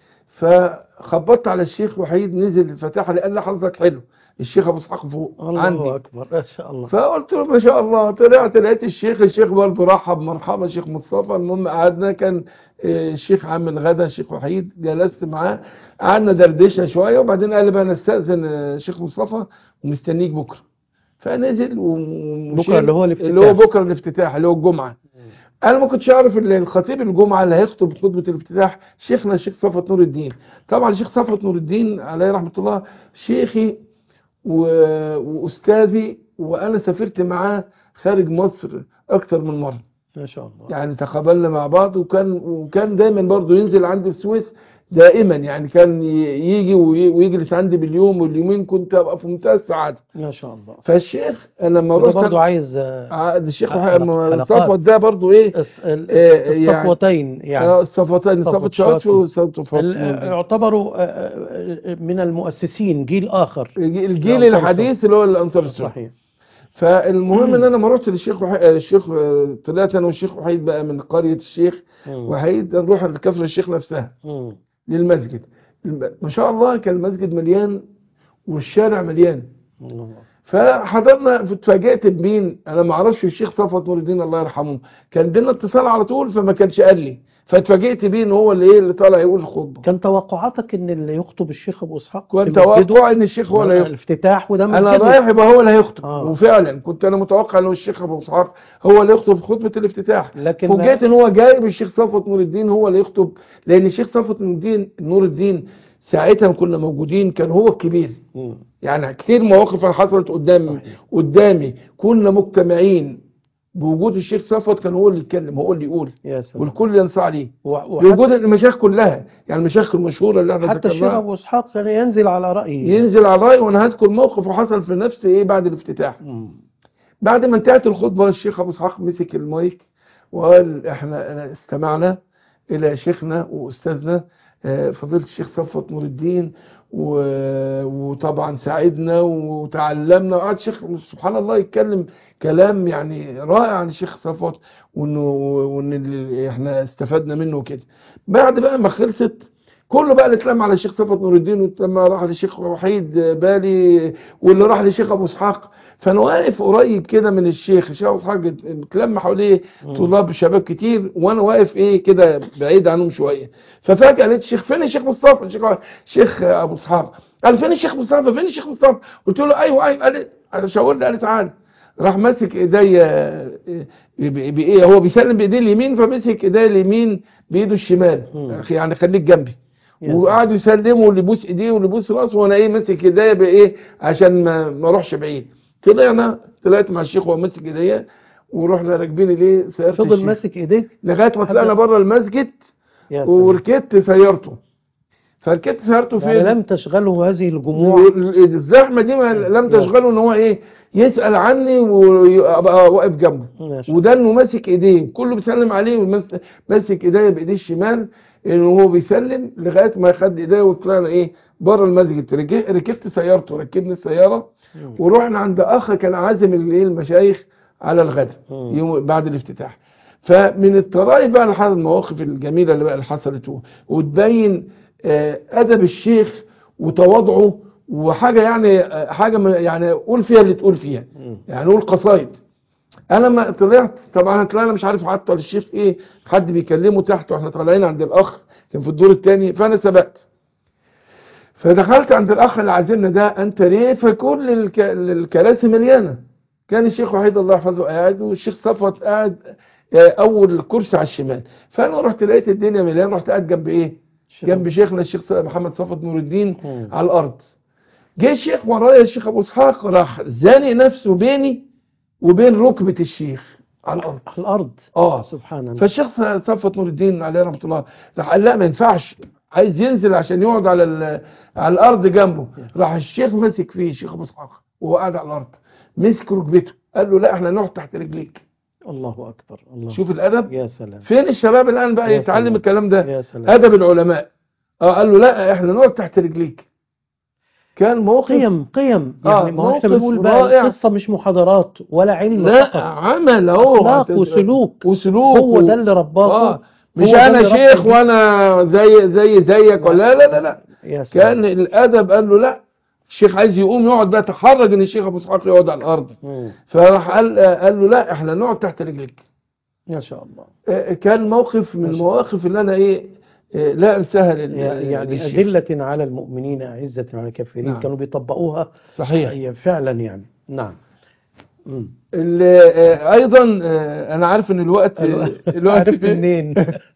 [SPEAKER 2] فخبطت على الشيخ وحيد نزل فتح لي قال لي حضرتك حلو الشيخ أبو إسحاق فوق
[SPEAKER 1] الله
[SPEAKER 2] عندي
[SPEAKER 1] اكبر ما شاء الله
[SPEAKER 2] فقلت له ما شاء الله طلعت لقيت الشيخ الشيخ برضه رحب مرحبا شيخ مصطفى المهم قعدنا كان آه، الشيخ عامل غدا الشيخ وحيد جلست معاه قعدنا دردشنا شويه وبعدين قال لي بقى انا استاذن آه، الشيخ مصطفى ومستنيك بكره فنزل ومشي
[SPEAKER 1] بكرة اللي هو الافتتاح.
[SPEAKER 2] اللي هو بكره الافتتاح اللي هو الجمعه انا ما كنتش اعرف ان الخطيب الجمعه اللي هيخطب خطبه الافتتاح شيخنا الشيخ صفوت نور الدين طبعا الشيخ صفوت نور الدين عليه رحمه الله شيخي و- واستاذي وانا سافرت معاه خارج مصر اكتر من مره
[SPEAKER 1] ما شاء الله
[SPEAKER 2] يعني تقابلنا مع بعض وكان وكان دايما برضه ينزل عندي السويس دائما يعني كان ي- يجي وي- ويجلس عندي باليوم واليومين كنت ابقى في منتهى السعاده
[SPEAKER 1] ما شاء الله
[SPEAKER 2] فالشيخ أنا لما
[SPEAKER 1] وده
[SPEAKER 2] رحت
[SPEAKER 1] برضه عايز آه،
[SPEAKER 2] عقد الشيخ
[SPEAKER 1] حلق-
[SPEAKER 2] وح-
[SPEAKER 1] حلقات.
[SPEAKER 2] صفوت ده برضه ايه
[SPEAKER 1] الص- ال-
[SPEAKER 2] آه، يعني-
[SPEAKER 1] الصفوتين يعني
[SPEAKER 2] آه، الصفوتين
[SPEAKER 1] صفوت
[SPEAKER 2] صفوت شوات
[SPEAKER 1] شواتي.
[SPEAKER 2] وصفوت
[SPEAKER 1] ال- يعتبروا آه، آه، من المؤسسين جيل آخر
[SPEAKER 2] الجيل
[SPEAKER 1] الأنصار
[SPEAKER 2] الحديث اللي هو الانصار السنة
[SPEAKER 1] صحيح
[SPEAKER 2] فالمهم ان انا ما رحت للشيخ وحيد الشيخ آه، طلعت انا والشيخ وحيد بقى من قريه الشيخ
[SPEAKER 1] مم.
[SPEAKER 2] وحيد نروح لكفر الشيخ نفسها
[SPEAKER 1] مم.
[SPEAKER 2] للمسجد الم- ما شاء الله كان المسجد مليان والشارع مليان
[SPEAKER 1] الله.
[SPEAKER 2] فحضرنا اتفاجئت بمين انا ما اعرفش الشيخ صفوت نور الدين الله يرحمه كان بينا اتصال على طول فما كانش قال لي فاتفاجئت بيه ان هو اللي ايه اللي طالع يقول الخطبه
[SPEAKER 1] كان توقعاتك ان اللي يخطب الشيخ ابو اسحاق
[SPEAKER 2] كنت
[SPEAKER 1] في مسجده
[SPEAKER 2] توقع ان الشيخ هو اللي هيخطب
[SPEAKER 1] الافتتاح وده
[SPEAKER 2] انا
[SPEAKER 1] مسجده
[SPEAKER 2] رايح يبقى هو اللي هيخطب
[SPEAKER 1] آه.
[SPEAKER 2] وفعلا كنت انا متوقع ان الشيخ ابو اسحاق هو اللي يخطب في خطبه الافتتاح
[SPEAKER 1] لكن
[SPEAKER 2] فوجئت ان هو جايب الشيخ صفوت نور الدين هو اللي يخطب لان الشيخ صفوت نور الدين نور الدين ساعتها كنا موجودين كان هو الكبير
[SPEAKER 1] مم.
[SPEAKER 2] يعني كتير مواقف حصلت قدامي
[SPEAKER 1] صحيح.
[SPEAKER 2] قدامي كنا مجتمعين بوجود الشيخ صفوت كان هو اللي يتكلم هو اللي يقول
[SPEAKER 1] يا سلام
[SPEAKER 2] والكل ينصاع عليه
[SPEAKER 1] و- وحتى,
[SPEAKER 2] بوجود المشايخ كلها يعني المشايخ المشهوره اللي احنا
[SPEAKER 1] حتى الشيخ
[SPEAKER 2] ذكرناها
[SPEAKER 1] ابو اسحاق كان ينزل على رايه
[SPEAKER 2] ينزل على الراي وانا هذكر موقف وحصل في نفس ايه بعد الافتتاح
[SPEAKER 1] مم.
[SPEAKER 2] بعد ما انتهت الخطبه الشيخ ابو اسحاق مسك المايك وقال احنا استمعنا الى شيخنا واستاذنا آه، فضيله الشيخ صفوت نور الدين و- وطبعا ساعدنا وتعلمنا وقعد الشيخ سبحان الله يتكلم كلام يعني رائع عن الشيخ صفوت وانه وان اللي احنا استفدنا منه كده بعد بقى ما خلصت كله بقى اللي اتلم على الشيخ صفوت نور الدين ولما راح للشيخ وحيد بالي واللي راح للشيخ ابو اسحاق فانا واقف قريب كده من الشيخ الشيخ ابو اسحاق اتلم حواليه طلاب شباب كتير وانا واقف ايه كده بعيد عنهم شويه ففجاه لقيت الشيخ فين الشيخ مصطفى الشيخ الشيخ ابو اسحاق قال فين الشيخ مصطفى فين الشيخ مصطفى قلت له ايوه ايوه قال انا شاور لي قال لي تعالى راح ماسك ايديا ب- بايه هو بيسلم بايديه اليمين فمسك ايديا اليمين بايده الشمال
[SPEAKER 1] مم.
[SPEAKER 2] اخي يعني خليك جنبي
[SPEAKER 1] يا
[SPEAKER 2] وقعدوا يسلموا واللي يبوس ايديه واللي يبوس راسه وانا ايه ماسك ايديا بايه عشان ما ما اروحش بعيد طلعنا طلعت مع الشيخ وهو ماسك ايديا ورحنا راكبين ليه سياره
[SPEAKER 1] فضل
[SPEAKER 2] الشيخ
[SPEAKER 1] ماسك ايديك
[SPEAKER 2] لغايه ما طلعنا بره المسجد
[SPEAKER 1] يا سلام
[SPEAKER 2] وركبت سيارته فركبت سيارته
[SPEAKER 1] يعني
[SPEAKER 2] فين
[SPEAKER 1] لم تشغله هذه الجموع
[SPEAKER 2] الزحمه دي ما لم
[SPEAKER 1] نعم.
[SPEAKER 2] تشغله ان هو ايه يسال عني وابقى واقف جنبه
[SPEAKER 1] ما شاء
[SPEAKER 2] وده انه ماسك ايديه كله بيسلم عليه وماسك ماسك ايديه بايديه الشمال انه هو بيسلم لغايه ما خد ايديه وطلعنا ايه بره المسجد ركب- ركبت سيارته ركبنا السياره
[SPEAKER 1] مم.
[SPEAKER 2] ورحنا عند اخ كان عازم الايه المشايخ على الغداء
[SPEAKER 1] مم.
[SPEAKER 2] يوم بعد الافتتاح فمن الطرائف بقى الح- المواقف الجميله اللي بقى اللي حصلت و- وتبين آه، ادب الشيخ وتواضعه وحاجه يعني آه، حاجه ما- يعني قول فيها اللي تقول فيها
[SPEAKER 1] مم.
[SPEAKER 2] يعني قول قصايد انا ما طلعت طبعا طلعنا مش عارف حتى الشيخ ايه حد بيكلمه تحت واحنا طالعين عند الاخ كان في الدور الثاني فانا سبقت فدخلت عند الاخ اللي عازمنا ده انت ليه فكل الك... الكراسي مليانه كان الشيخ وحيد الله يحفظه قاعد والشيخ صفوت قاعد آه، اول كرسي على الشمال فانا رحت لقيت الدنيا مليانه رحت قاعد جنب ايه جنب شيخنا الشيخ محمد صفوت نور الدين
[SPEAKER 1] مم.
[SPEAKER 2] على الارض جه الشيخ ورايا الشيخ ابو اسحاق راح زانق نفسه بيني وبين ركبه الشيخ على الارض
[SPEAKER 1] على الارض
[SPEAKER 2] اه
[SPEAKER 1] سبحان الله
[SPEAKER 2] فالشيخ صفوت نور الدين عليه رحمه الله راح قال لا ما ينفعش عايز ينزل عشان يقعد على ال- على الارض جنبه راح الشيخ مسك فيه الشيخ ابو اسحاق وهو قاعد على الارض مسك ركبته قال له لا احنا نقعد تحت رجليك
[SPEAKER 1] الله اكبر الله
[SPEAKER 2] شوف الادب
[SPEAKER 1] يا سلام
[SPEAKER 2] فين الشباب الان بقى
[SPEAKER 1] يا
[SPEAKER 2] يتعلم
[SPEAKER 1] سلام.
[SPEAKER 2] الكلام ده
[SPEAKER 1] يا سلام
[SPEAKER 2] ادب العلماء اه قال له لا احنا نقعد تحت رجليك كان موقف
[SPEAKER 1] قيم قيم
[SPEAKER 2] آه،
[SPEAKER 1] يعني ما هو احنا
[SPEAKER 2] موقف
[SPEAKER 1] بنقول بقى
[SPEAKER 2] رائع.
[SPEAKER 1] القصه مش محاضرات ولا علم
[SPEAKER 2] لا
[SPEAKER 1] فقط
[SPEAKER 2] عمل اهو
[SPEAKER 1] اخلاق وسلوك
[SPEAKER 2] وسلوك
[SPEAKER 1] هو
[SPEAKER 2] و-
[SPEAKER 1] ده اللي رباه
[SPEAKER 2] اه مش
[SPEAKER 1] هو ده
[SPEAKER 2] انا
[SPEAKER 1] اللي
[SPEAKER 2] شيخ
[SPEAKER 1] ربى
[SPEAKER 2] وانا زي زي زيك ولا لا لا لا
[SPEAKER 1] يا سلام
[SPEAKER 2] كان الادب قال له لا الشيخ عايز يقوم يقعد بقى تحرج ان الشيخ ابو اسحاق يقعد على الارض
[SPEAKER 1] مم.
[SPEAKER 2] فراح قال قال له لا احنا نقعد تحت رجليك
[SPEAKER 1] ما شاء الله
[SPEAKER 2] آه، كان موقف من
[SPEAKER 1] ما شاء
[SPEAKER 2] المواقف اللي انا ايه آه، لا انساها لل-
[SPEAKER 1] يعني
[SPEAKER 2] للشيخ.
[SPEAKER 1] أذلة على المؤمنين أعزة على الكافرين
[SPEAKER 2] نعم.
[SPEAKER 1] كانوا بيطبقوها
[SPEAKER 2] صحيح
[SPEAKER 1] هي فعلا يعني نعم مم.
[SPEAKER 2] ال- آه، ايضا آه، انا عارف ان الوقت الوقت
[SPEAKER 1] عرفت
[SPEAKER 2] فيه-
[SPEAKER 1] منين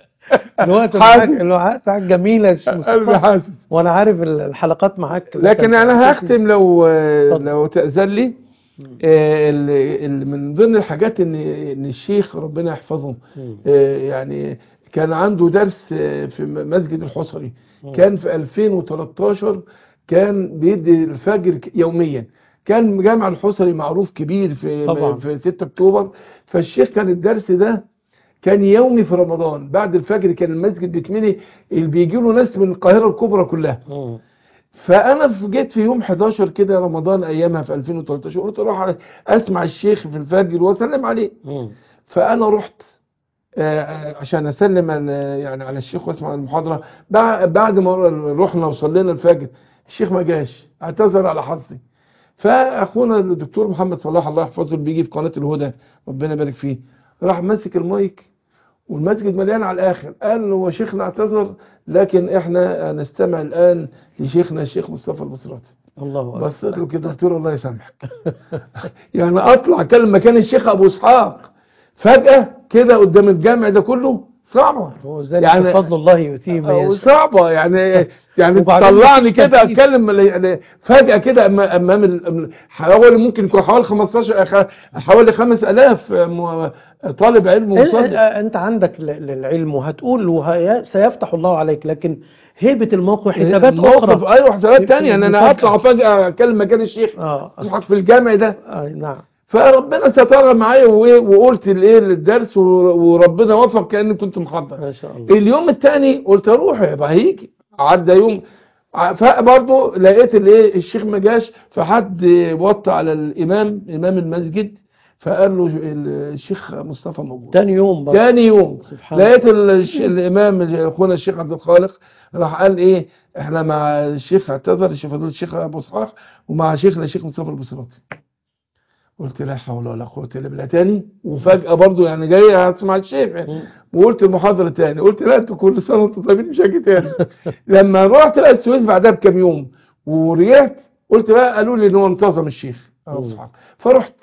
[SPEAKER 1] الوقت
[SPEAKER 2] حاسس.
[SPEAKER 1] معاك الوقت معاك جميلة يا شيخ
[SPEAKER 2] قلبي
[SPEAKER 1] مصطفى
[SPEAKER 2] حاسس
[SPEAKER 1] وانا عارف ال- الحلقات معاك
[SPEAKER 2] لكن انا هختم لو
[SPEAKER 1] اتفضل.
[SPEAKER 2] لو تأذن لي آه، ال- ال- من ضمن الحاجات ان ان الشيخ ربنا يحفظه
[SPEAKER 1] مم.
[SPEAKER 2] آه، يعني كان عنده درس آه، في م- مسجد الحصري
[SPEAKER 1] مم.
[SPEAKER 2] كان في 2013 كان بيدي الفجر ك- يوميا كان جامع الحصري معروف كبير في
[SPEAKER 1] طبعا.
[SPEAKER 2] في 6 اكتوبر فالشيخ كان الدرس ده كان يومي في رمضان بعد الفجر كان المسجد بيتملي اللي بيجي له ناس من القاهره الكبرى كلها
[SPEAKER 1] مم.
[SPEAKER 2] فانا في- جيت في يوم 11 كده رمضان ايامها في 2013 قلت اروح اسمع الشيخ في الفجر واسلم عليه
[SPEAKER 1] مم.
[SPEAKER 2] فانا رحت آه، آه، عشان اسلم ال- يعني على الشيخ واسمع المحاضره بع- بعد ما رحنا وصلينا الفجر الشيخ ما جاش اعتذر على حظي فاخونا الدكتور محمد صلاح الله يحفظه اللي بيجي في قناه الهدى ربنا يبارك فيه راح ماسك المايك والمسجد مليان على الاخر قال هو شيخنا اعتذر لكن احنا نستمع الان لشيخنا الشيخ مصطفى البصراتي
[SPEAKER 1] الله أكبر
[SPEAKER 2] بصيت له كده قلت له الله يسامحك يعني اطلع كلمه مكان الشيخ ابو اسحاق فجاه كده قدام الجامع ده كله صعبة
[SPEAKER 1] وذلك
[SPEAKER 2] يعني-
[SPEAKER 1] فضل الله يؤتيه من
[SPEAKER 2] أو
[SPEAKER 1] يشاء
[SPEAKER 2] صعبة يعني يعني
[SPEAKER 1] وبعدين
[SPEAKER 2] تطلعني
[SPEAKER 1] مفيش
[SPEAKER 2] كده
[SPEAKER 1] ترتيب.
[SPEAKER 2] اتكلم يعني فجأة كده أما- امام ال- حوالي ممكن يكون حوالي 15 أخ- حوالي 5000 م- طالب علم
[SPEAKER 1] إيه-
[SPEAKER 2] مصدق
[SPEAKER 1] انت عندك ل- للعلم وهتقول وسيفتح الله عليك لكن هيبة الموقف حسابات
[SPEAKER 2] موقف
[SPEAKER 1] اخرى
[SPEAKER 2] ايوه حسابات
[SPEAKER 1] في-
[SPEAKER 2] تانية ان انا
[SPEAKER 1] مفاجأة.
[SPEAKER 2] اطلع فجأة اتكلم مكان الشيخ
[SPEAKER 1] اه
[SPEAKER 2] اضحك في الجامع ده
[SPEAKER 1] آه، نعم
[SPEAKER 2] فربنا سترى معايا وايه وقلت الايه للدرس ور- وربنا وفق كاني كنت محضر
[SPEAKER 1] ما شاء الله
[SPEAKER 2] اليوم الثاني قلت اروح يبقى هيجي عدى يوم ع- فبرضه لقيت الايه الشيخ ما جاش فحد وطى على الامام امام المسجد فقال له ال- الشيخ مصطفى موجود
[SPEAKER 1] تاني يوم بقى
[SPEAKER 2] تاني يوم
[SPEAKER 1] سبحان الله
[SPEAKER 2] لقيت الش- الامام اخونا الشيخ عبد الخالق راح قال ايه احنا مع الشيخ اعتذر الشيخ فضيله الشيخ ابو اسحاق ومع شيخنا الشيخ مصطفى البصراتي قلت لا حول ولا قوه الا بالله تاني وفجاه برضو يعني جاي هسمع الشيخ يعني
[SPEAKER 1] مم.
[SPEAKER 2] وقلت المحاضره تاني قلت لا انتوا كل سنه وانتم طيبين مش هاجي تاني لما رحت بقى السويس بعدها بكام يوم ورجعت قلت بقى قالوا لي ان هو انتظم الشيخ ابو
[SPEAKER 1] مم.
[SPEAKER 2] اسحاق فرحت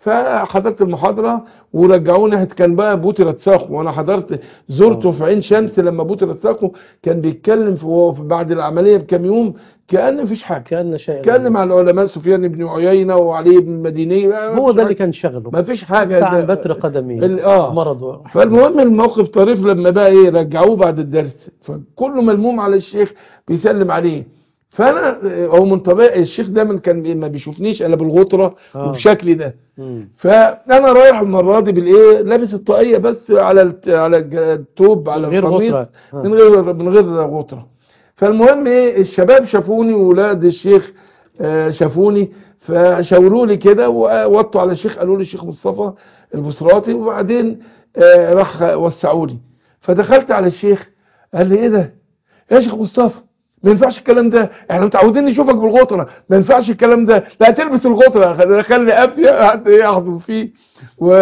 [SPEAKER 2] فحضرت المحاضره ورجعوني كان بقى بوترة ساقو وانا حضرت زرته في عين شمس لما بوترة ساقو كان بيتكلم في وهو في- بعد العمليه بكام يوم كان مفيش حاجه
[SPEAKER 1] كان شيء
[SPEAKER 2] اتكلم مع العلماء سفيان بن عيينه وعلي بن المديني
[SPEAKER 1] هو ده اللي كان شغله
[SPEAKER 2] ما فيش حاجه
[SPEAKER 1] بتاع
[SPEAKER 2] ده-
[SPEAKER 1] بتر قدمي
[SPEAKER 2] ال- اه
[SPEAKER 1] مرض و-
[SPEAKER 2] فالمهم الموقف طريف لما بقى ايه رجعوه بعد الدرس فكله ملموم على الشيخ بيسلم عليه فانا هو من طبيعي الشيخ دايما كان ما بيشوفنيش الا بالغطره
[SPEAKER 1] آه.
[SPEAKER 2] وبشكلي ده
[SPEAKER 1] مم.
[SPEAKER 2] فانا رايح المره دي بالايه لابس الطاقيه بس على الت- على الج- التوب على
[SPEAKER 1] من غير
[SPEAKER 2] القميص
[SPEAKER 1] غطرة. آه.
[SPEAKER 2] من غير من غير غطره فالمهم ايه الشباب شافوني وولاد الشيخ آه، شافوني فشاوروا لي كده ووطوا على الشيخ قالوا لي الشيخ مصطفى البصراتي وبعدين آه، راح وسعوا لي فدخلت على الشيخ قال لي ايه ده يا شيخ مصطفى ما ينفعش الكلام ده احنا متعودين نشوفك بالغطره ما ينفعش الكلام ده لا تلبس الغطره خلي خلي قافيه قعدت ايه احضن فيه و-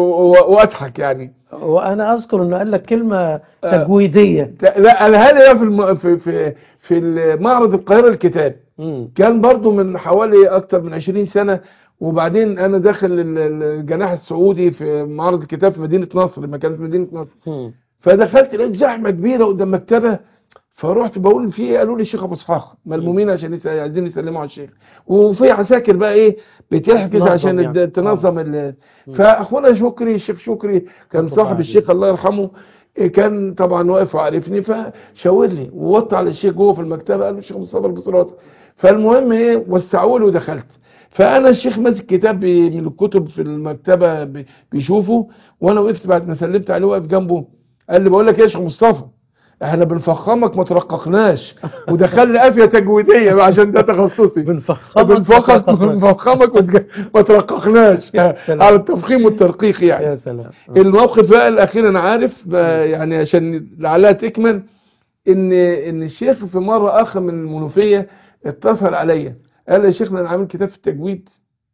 [SPEAKER 2] و- واضحك يعني
[SPEAKER 1] وانا اذكر انه قال لك كلمه تجويديه
[SPEAKER 2] لا قالها لي في الم... في في في معرض القاهره الكتاب
[SPEAKER 1] مم.
[SPEAKER 2] كان برضو من حوالي اكتر من 20 سنه وبعدين انا داخل ال- ال- الجناح السعودي في معرض الكتاب في مدينه نصر لما كانت في مدينه نصر
[SPEAKER 1] مم.
[SPEAKER 2] فدخلت لقيت زحمه كبيره قدام مكتبه فرحت بقول في ايه قالوا لي الشيخ ابو اسحاق ملمومين عشان يس- عايزين يسلموا على الشيخ وفي عساكر بقى ايه بتحجز
[SPEAKER 1] تنظم
[SPEAKER 2] عشان
[SPEAKER 1] يعني.
[SPEAKER 2] الد- تنظم ال... فاخونا شكري الشيخ شكري كان
[SPEAKER 1] الله
[SPEAKER 2] صاحب
[SPEAKER 1] عليه.
[SPEAKER 2] الشيخ الله يرحمه إيه كان طبعا واقف وعارفني فشاور لي ووطى على الشيخ جوه في المكتبه قال له الشيخ مصطفى البصراتي فالمهم ايه وسعوا لي ودخلت فانا الشيخ ماسك كتاب بي- من الكتب في المكتبه بي- بيشوفه وانا وقفت بعد ما سلمت عليه واقف جنبه قال لي بقول لك ايه يا شيخ مصطفى احنا بنفخمك ما ترققناش ودخل لي قافيه تجويديه بقى عشان ده تخصصي
[SPEAKER 1] بنفخمك
[SPEAKER 2] بنفخمك بنفخمك وتج- ما ترققناش
[SPEAKER 1] يا سلام.
[SPEAKER 2] على التفخيم والترقيق يعني
[SPEAKER 1] يا سلام
[SPEAKER 2] الموقف بقى الاخير انا عارف بقى يعني عشان لعلها تكمل ان ان الشيخ في مره اخ من المنوفيه اتصل عليا قال لي يا شيخنا انا عامل كتاب في التجويد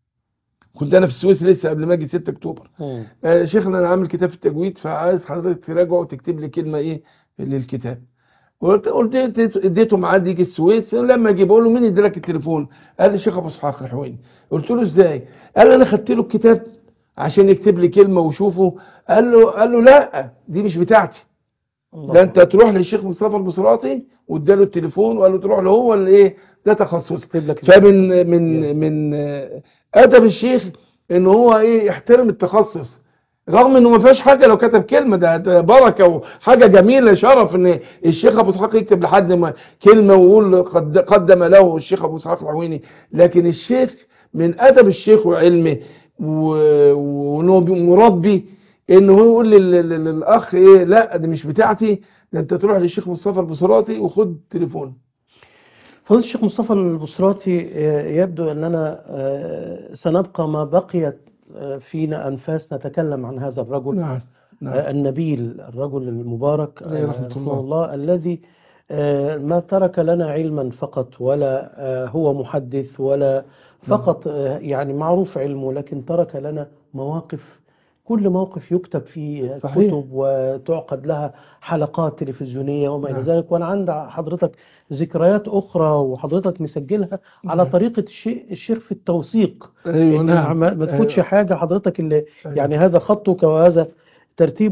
[SPEAKER 2] كنت انا في السويس لسه قبل ما اجي 6 اكتوبر
[SPEAKER 1] مم.
[SPEAKER 2] آه، شيخنا انا عامل كتاب في التجويد فعايز حضرتك تراجعه وتكتب لي كلمه ايه للكتاب قلت قلت اديت- اديته ميعاد يجي السويس لما اجي بقول له مين ادى لك التليفون قال لي الشيخ ابو اسحاق الحويني قلت له ازاي قال لي انا خدت له الكتاب عشان يكتب لي كلمه وشوفه قال له قال له لا دي مش بتاعتي
[SPEAKER 1] الله
[SPEAKER 2] ده انت تروح للشيخ مصطفى البصراتي واداله التليفون وقال له تروح له هو اللي ايه ده تخصصي
[SPEAKER 1] اكتب لك
[SPEAKER 2] فمن
[SPEAKER 1] Yes.
[SPEAKER 2] من من آه، ادب الشيخ ان هو ايه يحترم التخصص رغم انه ما فيهاش حاجه لو كتب كلمه ده, ده بركه وحاجه جميله شرف ان الشيخ ابو اسحاق يكتب لحد ما كلمه ويقول قد قدم له الشيخ ابو اسحاق العويني لكن الشيخ من ادب الشيخ وعلمه و- وانه بي- مربي ان هو يقول لل- لل- للاخ ايه لا دي مش بتاعتي ده انت تروح للشيخ مصطفى البصراتي وخد تليفون
[SPEAKER 1] فضيلة الشيخ مصطفى البصراتي آه، يبدو أننا آه، سنبقى ما بقيت آه، فينا أنفاس نتكلم عن هذا الرجل
[SPEAKER 2] نعم نعم
[SPEAKER 1] آه، النبيل الرجل المبارك
[SPEAKER 2] عليه
[SPEAKER 1] آه،
[SPEAKER 2] رحمة
[SPEAKER 1] رحمه
[SPEAKER 2] الله.
[SPEAKER 1] الله الذي آه، ما ترك لنا علما فقط ولا آه، هو محدث ولا فقط آه، يعني معروف علمه لكن ترك لنا مواقف كل موقف يكتب فيه
[SPEAKER 2] صحيح.
[SPEAKER 1] كتب وتعقد لها حلقات تلفزيونية وما إلى
[SPEAKER 2] نعم.
[SPEAKER 1] ذلك وأنا عند حضرتك ذكريات أخرى وحضرتك مسجلها على
[SPEAKER 2] نعم.
[SPEAKER 1] طريقة الشيء الشيخ في التوثيق
[SPEAKER 2] ايوه
[SPEAKER 1] إن
[SPEAKER 2] نعم
[SPEAKER 1] ما ما تفوتش
[SPEAKER 2] أيوة.
[SPEAKER 1] حاجة حضرتك اللي
[SPEAKER 2] أيوة.
[SPEAKER 1] يعني هذا خطك وهذا ترتيبك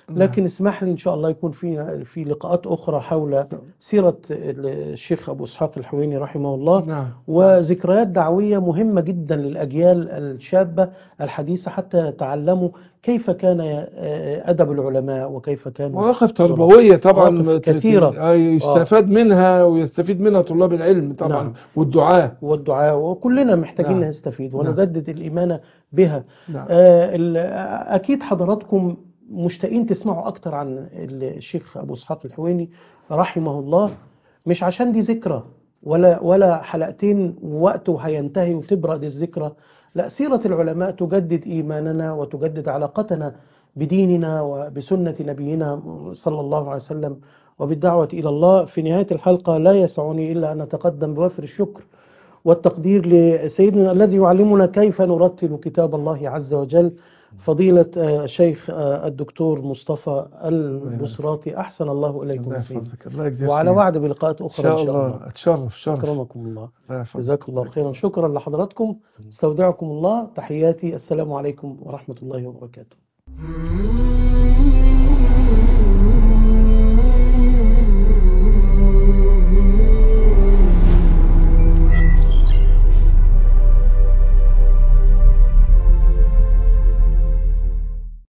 [SPEAKER 1] لكن اسمح لي إن شاء الله يكون في في لقاءات أخرى حول سيرة الشيخ أبو إسحاق الحويني رحمه الله
[SPEAKER 2] نعم
[SPEAKER 1] وذكريات دعوية مهمة جدا للأجيال الشابة الحديثة حتى يتعلموا كيف كان آه، أدب العلماء وكيف كان
[SPEAKER 2] مواقف تربوية طبعا
[SPEAKER 1] مواقف
[SPEAKER 2] ت- ت-
[SPEAKER 1] كثيرة.
[SPEAKER 2] آه، يستفاد منها ويستفيد منها طلاب العلم طبعا
[SPEAKER 1] نعم.
[SPEAKER 2] والدعاة
[SPEAKER 1] والدعاء وكلنا محتاجين
[SPEAKER 2] نعم.
[SPEAKER 1] نستفيد
[SPEAKER 2] نعم.
[SPEAKER 1] ونجدد الإيمان بها
[SPEAKER 2] نعم
[SPEAKER 1] آه، ال- أكيد حضراتكم مشتاقين تسمعوا أكتر عن الشيخ أبو إسحاق الحويني رحمه الله مش عشان دي ذكرى ولا ولا حلقتين ووقته هينتهي وتبرد الذكرى لا سيرة العلماء تجدد إيماننا وتجدد علاقتنا بديننا وبسنة نبينا صلى الله عليه وسلم وبالدعوة إلى الله في نهاية الحلقة لا يسعني إلا أن أتقدم بوفر الشكر والتقدير لسيدنا الذي يعلمنا كيف نرتل كتاب الله عز وجل فضيلة آه، الشيخ آه، الدكتور مصطفى البصراتي أحسن الله إليكم
[SPEAKER 2] الله
[SPEAKER 1] يا سيدي
[SPEAKER 2] يحفظك الله يجزيك
[SPEAKER 1] وعلى
[SPEAKER 2] خير.
[SPEAKER 1] وعد بلقاءات
[SPEAKER 2] إن
[SPEAKER 1] أخرى
[SPEAKER 2] شاء الله أتشرف شرف
[SPEAKER 1] أكرمكم الله
[SPEAKER 2] الله يحفظك.
[SPEAKER 1] جزاكم الله خيرا شكرا لحضراتكم استودعكم الله تحياتي السلام عليكم ورحمة الله وبركاته